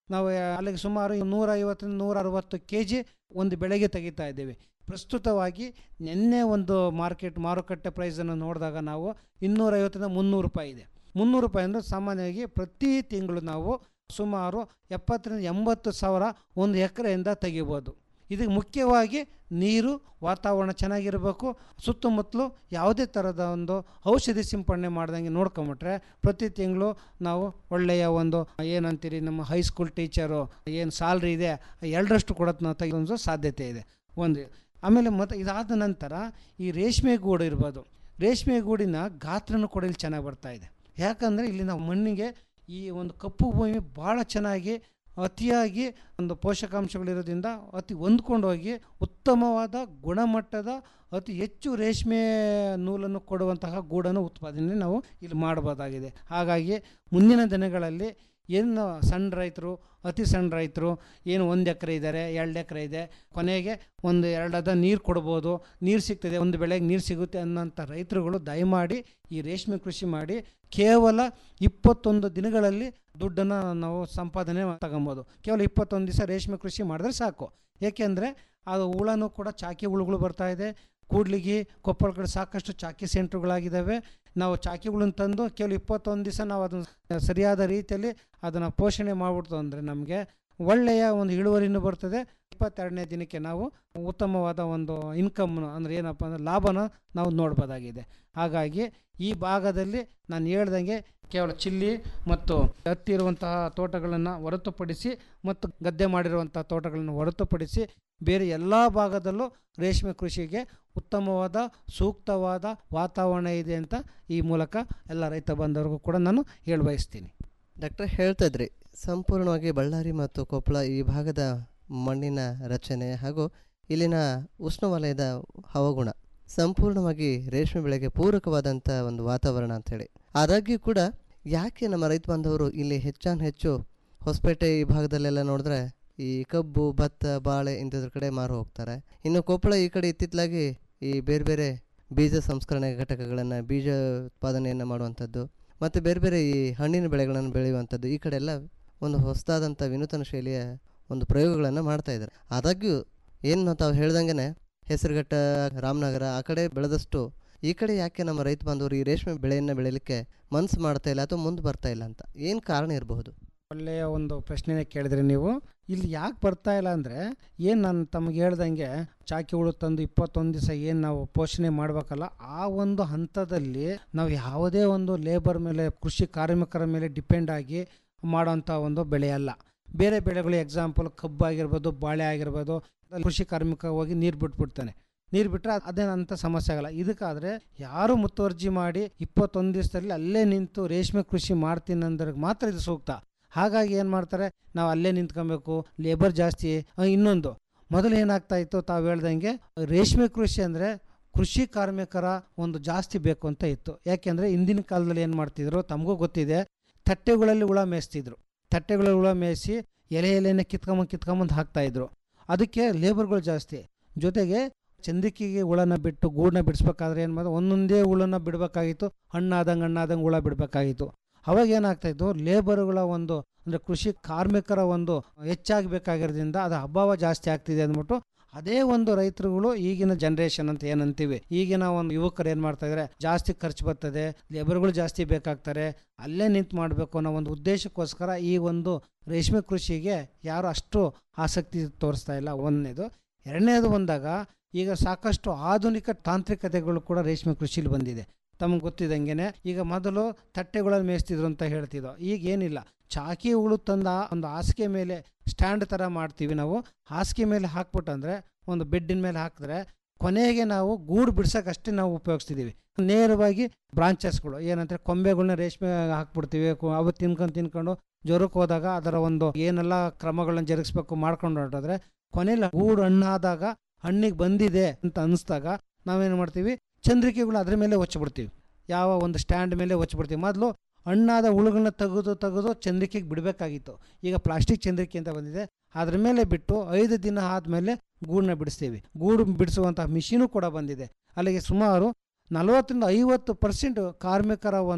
ನಾವು ಅಲ್ಲಿಗೆ ಸುಮಾರು ನೂರ ಐವತ್ತರಿಂದ ನೂರ ಅರವತ್ತು ಕೆ ಜಿ ಒಂದು ಬೆಳೆಗೆ ತೆಗಿತಾ ಇದ್ದೇವೆ ಪ್ರಸ್ತುತವಾಗಿ ನಿನ್ನೆ ಒಂದು ಮಾರ್ಕೆಟ್ ಮಾರುಕಟ್ಟೆ ಪ್ರೈಸನ್ನು ನೋಡಿದಾಗ ನಾವು ಇನ್ನೂರೈವತ್ತರಿಂದ ಮುನ್ನೂರು ರೂಪಾಯಿ ಇದೆ ಮುನ್ನೂರು ರೂಪಾಯಿ ಅಂದರೆ ಸಾಮಾನ್ಯವಾಗಿ ಪ್ರತಿ ತಿಂಗಳು ನಾವು ಸುಮಾರು ಎಪ್ಪತ್ತರಿಂದ ಎಂಬತ್ತು ಸಾವಿರ ಒಂದು ಎಕರೆಯಿಂದ ತೆಗಿಬೋದು ಇದಕ್ಕೆ ಮುಖ್ಯವಾಗಿ ನೀರು ವಾತಾವರಣ ಚೆನ್ನಾಗಿರಬೇಕು ಸುತ್ತಮುತ್ತಲು ಯಾವುದೇ ಥರದ ಒಂದು ಔಷಧಿ ಸಿಂಪಡಣೆ ಮಾಡ್ದಂಗೆ ನೋಡ್ಕೊಂಬಿಟ್ರೆ ಪ್ರತಿ ತಿಂಗಳು ನಾವು ಒಳ್ಳೆಯ ಒಂದು ಏನಂತೀರಿ ನಮ್ಮ ಹೈಸ್ಕೂಲ್ ಟೀಚರು ಏನು ಸ್ಯಾಲ್ರಿ ಇದೆ ಎರಡರಷ್ಟು ಕೂಡ ನಾವು ತೆಗೆದೋ ಸಾಧ್ಯತೆ ಇದೆ ಒಂದು ಆಮೇಲೆ ಮತ್ತು ಇದಾದ ನಂತರ ಈ ರೇಷ್ಮೆ ಗೂಡು ಇರ್ಬೋದು ರೇಷ್ಮೆ ಗೂಡಿನ ಗಾತ್ರನೂ ಕೂಡ ಇಲ್ಲಿ ಚೆನ್ನಾಗಿ ಬರ್ತಾ ಇದೆ ಯಾಕಂದರೆ ಇಲ್ಲಿ ನಾವು ಮಣ್ಣಿಗೆ ಈ ಒಂದು ಕಪ್ಪು ಭೂಮಿ ಭಾಳ ಚೆನ್ನಾಗಿ ಅತಿಯಾಗಿ ಒಂದು ಪೋಷಕಾಂಶಗಳಿರೋದ್ರಿಂದ ಅತಿ ಹೊಂದ್ಕೊಂಡು ಹೋಗಿ ಉತ್ತಮವಾದ ಗುಣಮಟ್ಟದ ಅತಿ ಹೆಚ್ಚು ರೇಷ್ಮೆ ನೂಲನ್ನು ಕೊಡುವಂತಹ ಗೂಡನ್ನು ಉತ್ಪಾದನೆ ನಾವು ಇಲ್ಲಿ ಮಾಡಬಹುದಾಗಿದೆ ಹಾಗಾಗಿ ಮುಂದಿನ ದಿನಗಳಲ್ಲಿ ಏನು ಸಣ್ಣ ರೈತರು ಅತಿ ಸಣ್ಣ ರೈತರು ಏನು ಒಂದು ಎಕರೆ ಇದ್ದಾರೆ ಎರಡು ಎಕರೆ ಇದೆ ಕೊನೆಗೆ ಒಂದು ಎರಡದ ನೀರು ಕೊಡ್ಬೋದು ನೀರು ಸಿಗ್ತದೆ ಒಂದು ಬೆಳೆಗೆ ನೀರು ಸಿಗುತ್ತೆ ಅನ್ನೋಂಥ ರೈತರುಗಳು ದಯಮಾಡಿ ಈ ರೇಷ್ಮೆ ಕೃಷಿ ಮಾಡಿ ಕೇವಲ ಇಪ್ಪತ್ತೊಂದು ದಿನಗಳಲ್ಲಿ ದುಡ್ಡನ್ನು ನಾವು ಸಂಪಾದನೆ ತಗೊಬೋದು ಕೇವಲ ಇಪ್ಪತ್ತೊಂದು ದಿವಸ ರೇಷ್ಮೆ ಕೃಷಿ ಮಾಡಿದ್ರೆ ಸಾಕು ಏಕೆಂದರೆ ಅದು ಹುಳನೂ ಕೂಡ ಚಾಕಿ ಹುಳುಗಳು ಬರ್ತಾ ಇದೆ ಕೂಡ್ಲಿಗಿ ಕೊಪ್ಪಳ ಕಡೆ ಸಾಕಷ್ಟು ಚಾಕಿ ಸೆಂಟ್ರುಗಳಾಗಿದ್ದಾವೆ ನಾವು ಚಾಕಿಗಳನ್ನು ತಂದು ಕೇವಲ ಇಪ್ಪತ್ತೊಂದು ದಿವಸ ನಾವು ಅದನ್ನು ಸರಿಯಾದ ರೀತಿಯಲ್ಲಿ ಅದನ್ನು ಪೋಷಣೆ ಮಾಡಿಬಿಡ್ತು ಅಂದರೆ ನಮಗೆ ಒಳ್ಳೆಯ ಒಂದು ಇಳುವರಿನೂ ಬರ್ತದೆ ಇಪ್ಪತ್ತೆರಡನೇ ದಿನಕ್ಕೆ ನಾವು ಉತ್ತಮವಾದ ಒಂದು ಇನ್ಕಮ್ ಅಂದರೆ ಏನಪ್ಪ ಅಂದರೆ ಲಾಭನ ನಾವು ನೋಡ್ಬೋದಾಗಿದೆ ಹಾಗಾಗಿ ಈ ಭಾಗದಲ್ಲಿ ನಾನು ಹೇಳ್ದಂಗೆ ಕೇವಲ ಚಿಲ್ಲಿ ಮತ್ತು ಹತ್ತಿ ಇರುವಂತಹ ತೋಟಗಳನ್ನು ಹೊರತುಪಡಿಸಿ ಮತ್ತು ಗದ್ದೆ ಮಾಡಿರುವಂಥ ತೋಟಗಳನ್ನು ಹೊರತುಪಡಿಸಿ ಬೇರೆ ಎಲ್ಲ ಭಾಗದಲ್ಲೂ ರೇಷ್ಮೆ ಕೃಷಿಗೆ ಉತ್ತಮವಾದ ಸೂಕ್ತವಾದ ವಾತಾವರಣ ಇದೆ ಅಂತ ಈ ಮೂಲಕ ಎಲ್ಲ ರೈತ ಬಾಂಧವರಿಗೂ ಕೂಡ ನಾನು ಹೇಳಿ ಬಯಸ್ತೀನಿ ಡಾಕ್ಟರ್ ಹೇಳ್ತಾ ಇದ್ರಿ ಸಂಪೂರ್ಣವಾಗಿ ಬಳ್ಳಾರಿ ಮತ್ತು ಕೊಪ್ಪಳ ಈ ಭಾಗದ ಮಣ್ಣಿನ ರಚನೆ ಹಾಗೂ ಇಲ್ಲಿನ ಉಷ್ಣವಲಯದ ಹವಾಗುಣ ಸಂಪೂರ್ಣವಾಗಿ ರೇಷ್ಮೆ ಬೆಳೆಗೆ ಪೂರಕವಾದಂಥ ಒಂದು ವಾತಾವರಣ ಅಂಥೇಳಿ ಆದಾಗ್ಯೂ ಕೂಡ ಯಾಕೆ ನಮ್ಮ ರೈತ ಬಾಂಧವರು ಇಲ್ಲಿ ಹೆಚ್ಚಾನ್ ಹೆಚ್ಚು ಹೊಸಪೇಟೆ ಈ ಭಾಗದಲ್ಲೆಲ್ಲ ನೋಡಿದ್ರೆ ಈ ಕಬ್ಬು ಭತ್ತ ಬಾಳೆ ಇಂಥದ್ರ ಕಡೆ ಮಾರು ಹೋಗ್ತಾರೆ ಇನ್ನು ಕೊಪ್ಪಳ ಈ ಕಡೆ ಇತ್ತಿತ್ತಲಾಗಿ ಈ ಬೇರೆ ಬೇರೆ ಬೀಜ ಸಂಸ್ಕರಣೆ ಘಟಕಗಳನ್ನು ಬೀಜ ಉತ್ಪಾದನೆಯನ್ನು ಮಾಡುವಂಥದ್ದು ಮತ್ತು ಬೇರೆ ಬೇರೆ ಈ ಹಣ್ಣಿನ ಬೆಳೆಗಳನ್ನು ಬೆಳೆಯುವಂಥದ್ದು ಈ ಕಡೆ ಎಲ್ಲ ಒಂದು ಹೊಸದಾದಂಥ ವಿನೂತನ ಶೈಲಿಯ ಒಂದು ಪ್ರಯೋಗಗಳನ್ನು ಮಾಡ್ತಾ ಇದ್ದಾರೆ ಆದಾಗ್ಯೂ ಏನು ತಾವು ಹೇಳ್ದಂಗೆ ಹೆಸರುಘಟ್ಟ ರಾಮನಗರ ಆ ಕಡೆ ಬೆಳೆದಷ್ಟು ಈ ಕಡೆ ಯಾಕೆ ನಮ್ಮ ರೈತ ಬಾಂಧವರು ಈ ರೇಷ್ಮೆ ಬೆಳೆಯನ್ನು ಬೆಳೀಲಿಕ್ಕೆ ಮನಸ್ಸು ಮಾಡ್ತಾ ಇಲ್ಲ ಅಥವಾ ಮುಂದೆ ಬರ್ತಾ ಇಲ್ಲ ಅಂತ ಏನು ಕಾರಣ ಇರಬಹುದು ಒಳ್ಳೆಯ ಒಂದು ಪ್ರಶ್ನೆನೇ ಕೇಳಿದ್ರಿ ನೀವು ಇಲ್ಲಿ ಯಾಕೆ ಬರ್ತಾ ಇಲ್ಲ ಅಂದರೆ ಏನು ನಾನು ತಮಗೆ ಹೇಳ್ದಂಗೆ ಚಾಕಿ ಹುಳು ತಂದು ಇಪ್ಪತ್ತೊಂದು ದಿವಸ ಏನು ನಾವು ಪೋಷಣೆ ಮಾಡಬೇಕಲ್ಲ ಆ ಒಂದು ಹಂತದಲ್ಲಿ ನಾವು ಯಾವುದೇ ಒಂದು ಲೇಬರ್ ಮೇಲೆ ಕೃಷಿ ಕಾರ್ಮಿಕರ ಮೇಲೆ ಡಿಪೆಂಡ್ ಆಗಿ ಮಾಡೋಂಥ ಒಂದು ಬೆಳೆ ಅಲ್ಲ ಬೇರೆ ಬೆಳೆಗಳು ಎಕ್ಸಾಂಪಲ್ ಕಬ್ಬು ಆಗಿರ್ಬೋದು ಬಾಳೆ ಆಗಿರ್ಬೋದು ಕೃಷಿ ಕಾರ್ಮಿಕ ಹೋಗಿ ನೀರು ಬಿಟ್ಬಿಡ್ತಾನೆ ನೀರು ಬಿಟ್ಟರೆ ಅದೇನಂತ ಸಮಸ್ಯೆ ಆಗಲ್ಲ ಇದಕ್ಕಾದರೆ ಯಾರು ಮುತುವರ್ಜಿ ಮಾಡಿ ಇಪ್ಪತ್ತೊಂದು ದಿವಸದಲ್ಲಿ ಅಲ್ಲೇ ನಿಂತು ರೇಷ್ಮೆ ಕೃಷಿ ಮಾಡ್ತೀನಿ ಅಂದ್ರೆ ಮಾತ್ರ ಇದು ಸೂಕ್ತ ಹಾಗಾಗಿ ಏನು ಮಾಡ್ತಾರೆ ನಾವು ಅಲ್ಲೇ ನಿಂತ್ಕೊಬೇಕು ಲೇಬರ್ ಜಾಸ್ತಿ ಆ, ಇನ್ನೊಂದು ಮೊದಲು ಏನಾಗ್ತಾ ಇತ್ತು ತಾವು ಹೇಳ್ದಂಗೆ ರೇಷ್ಮೆ ಕೃಷಿ ಅಂದರೆ ಕೃಷಿ ಕಾರ್ಮಿಕರ ಒಂದು ಜಾಸ್ತಿ ಬೇಕು ಅಂತ ಇತ್ತು ಯಾಕೆಂದರೆ ಇಂದಿನ ಕಾಲದಲ್ಲಿ ಏನು ಮಾಡ್ತಿದ್ರು ತಮಗೂ ಗೊತ್ತಿದೆ ತಟ್ಟೆಗಳಲ್ಲಿ ಹುಳ ಮೇಯಿಸ್ತಿದ್ರು ತಟ್ಟೆಗಳಲ್ಲಿ ಹುಳ ಮೇಯಿಸಿ ಎಲೆ ಎಲೆನ ಕಿತ್ಕೊಂಬಂದು ಕಿತ್ಕೊಂಬಂದು ಹಾಕ್ತಾಯಿದ್ರು ಅದಕ್ಕೆ ಲೇಬರ್ಗಳು ಜಾಸ್ತಿ ಜೊತೆಗೆ ಚಂದಿಕಿಗೆ ಹುಳನ ಬಿಟ್ಟು ಗೂಡನ್ನ ಬಿಡಿಸ್ಬೇಕಾದ್ರೆ ಏನು ಮಾಡೋದು ಒಂದೊಂದೇ ಹುಳನ ಬಿಡಬೇಕಾಗಿತ್ತು ಹಣ್ಣಾದಂಗೆ ಹಣ್ಣಾದಂಗೆ ಹುಳ ಬಿಡಬೇಕಾಗಿತ್ತು ಅವಾಗ ಏನಾಗ್ತಾಯಿತ್ತು ಲೇಬರ್ಗಳ ಒಂದು ಅಂದರೆ ಕೃಷಿ ಕಾರ್ಮಿಕರ ಒಂದು ಹೆಚ್ಚಾಗಬೇಕಾಗಿರೋದ್ರಿಂದ ಅದು ಅಭಾವ ಜಾಸ್ತಿ ಆಗ್ತಿದೆ ಅಂದ್ಬಿಟ್ಟು ಅದೇ ಒಂದು ರೈತರುಗಳು ಈಗಿನ ಜನ್ರೇಷನ್ ಅಂತ ಏನಂತೀವಿ ಈಗಿನ ಒಂದು ಯುವಕರು ಏನು ಮಾಡ್ತಾ ಇದ್ದಾರೆ ಜಾಸ್ತಿ ಖರ್ಚು ಬರ್ತದೆ ಲೇಬರ್ಗಳು ಜಾಸ್ತಿ ಬೇಕಾಗ್ತಾರೆ ಅಲ್ಲೇ ನಿಂತು ಮಾಡಬೇಕು ಅನ್ನೋ ಒಂದು ಉದ್ದೇಶಕ್ಕೋಸ್ಕರ ಈ ಒಂದು ರೇಷ್ಮೆ ಕೃಷಿಗೆ ಯಾರು ಅಷ್ಟು ಆಸಕ್ತಿ ತೋರಿಸ್ತಾ ಇಲ್ಲ ಒಂದನೇದು ಎರಡನೇದು ಬಂದಾಗ ಈಗ ಸಾಕಷ್ಟು ಆಧುನಿಕ ತಾಂತ್ರಿಕತೆಗಳು ಕೂಡ ರೇಷ್ಮೆ ಕೃಷಿಲಿ ಬಂದಿದೆ ತಮಗೆ ಗೊತ್ತಿದ್ದಂಗೆ ಈಗ ಮೊದಲು ತಟ್ಟೆಗಳಲ್ಲಿ ಮೇಯಿಸ್ತಿದ್ರು ಅಂತ ಹೇಳ್ತಿದ್ದೋ ಈಗ ಏನಿಲ್ಲ ಚಾಕಿ ಹುಳು ತಂದ ಒಂದು ಹಾಸಿಗೆ ಮೇಲೆ ಸ್ಟ್ಯಾಂಡ್ ಥರ ಮಾಡ್ತೀವಿ ನಾವು ಹಾಸಿಗೆ ಮೇಲೆ ಹಾಕ್ಬಿಟ್ಟಂದ್ರೆ ಒಂದು ಬೆಡ್ಡಿನ ಮೇಲೆ ಹಾಕಿದ್ರೆ ಕೊನೆಗೆ ನಾವು ಗೂಡು ಬಿಡ್ಸೋಕ್ಕಷ್ಟೇ ನಾವು ಉಪಯೋಗಿಸ್ತಿದ್ದೀವಿ ನೇರವಾಗಿ ಬ್ರಾಂಚಸ್ಗಳು ಏನಂದರೆ ಕೊಂಬೆಗಳನ್ನ ರೇಷ್ಮೆ ಹಾಕ್ಬಿಡ್ತೀವಿ ಕು- ಅವು ತಿನ್ಕೊಂಡು ತಿನ್ಕೊಂಡು ಜ್ವರಕ್ಕೆ ಹೋದಾಗ ಅದರ ಒಂದು ಏನೆಲ್ಲ ಕ್ರಮಗಳನ್ನ ಜರುಗಿಸ್ಬೇಕು ಮಾಡ್ಕೊಂಡು ಹೊರಟೋದ್ರೆ ಕೊನೆಯಲ್ಲಿ ಗೂಡು ಹಣ್ಣಾದಾಗ ಹಣ್ಣಿಗೆ ಬಂದಿದೆ ಅಂತ ಅನಿಸ್ದಾಗ ನಾವೇನು ಮಾಡ್ತೀವಿ ಚಂದ್ರಿಕೆಗಳು ಅದ್ರ ಮೇಲೆ ಹೊಚ್ಚಿಬಿಡ್ತೀವಿ ಯಾವ ಒಂದು ಸ್ಟ್ಯಾಂಡ್ ಮೇಲೆ ಹೊಚ್ಚಿಬಿಡ್ತೀವಿ ಮೊದಲು ಹಣ್ಣಾದ ಹುಳುಗಳನ್ನ ತೆಗೆದು ತೆಗೆದು ಚಂದ್ರಿಕೆಗೆ ಬಿಡಬೇಕಾಗಿತ್ತು ಈಗ ಪ್ಲಾಸ್ಟಿಕ್ ಚಂದ್ರಿಕೆ ಅಂತ ಬಂದಿದೆ ಅದ್ರ ಮೇಲೆ ಬಿಟ್ಟು ಐದು ದಿನ ಆದಮೇಲೆ ಗೂಡನ್ನ ಬಿಡಿಸ್ತೀವಿ ಗೂಡು ಬಿಡಿಸುವಂಥ ಮಿಷಿನು ಕೂಡ ಬಂದಿದೆ ಅಲ್ಲಿಗೆ ಸುಮಾರು ನಲವತ್ತರಿಂದ ಐವತ್ತು ಪರ್ಸೆಂಟ್ ಕಾರ್ಮಿಕರ ಒಂದು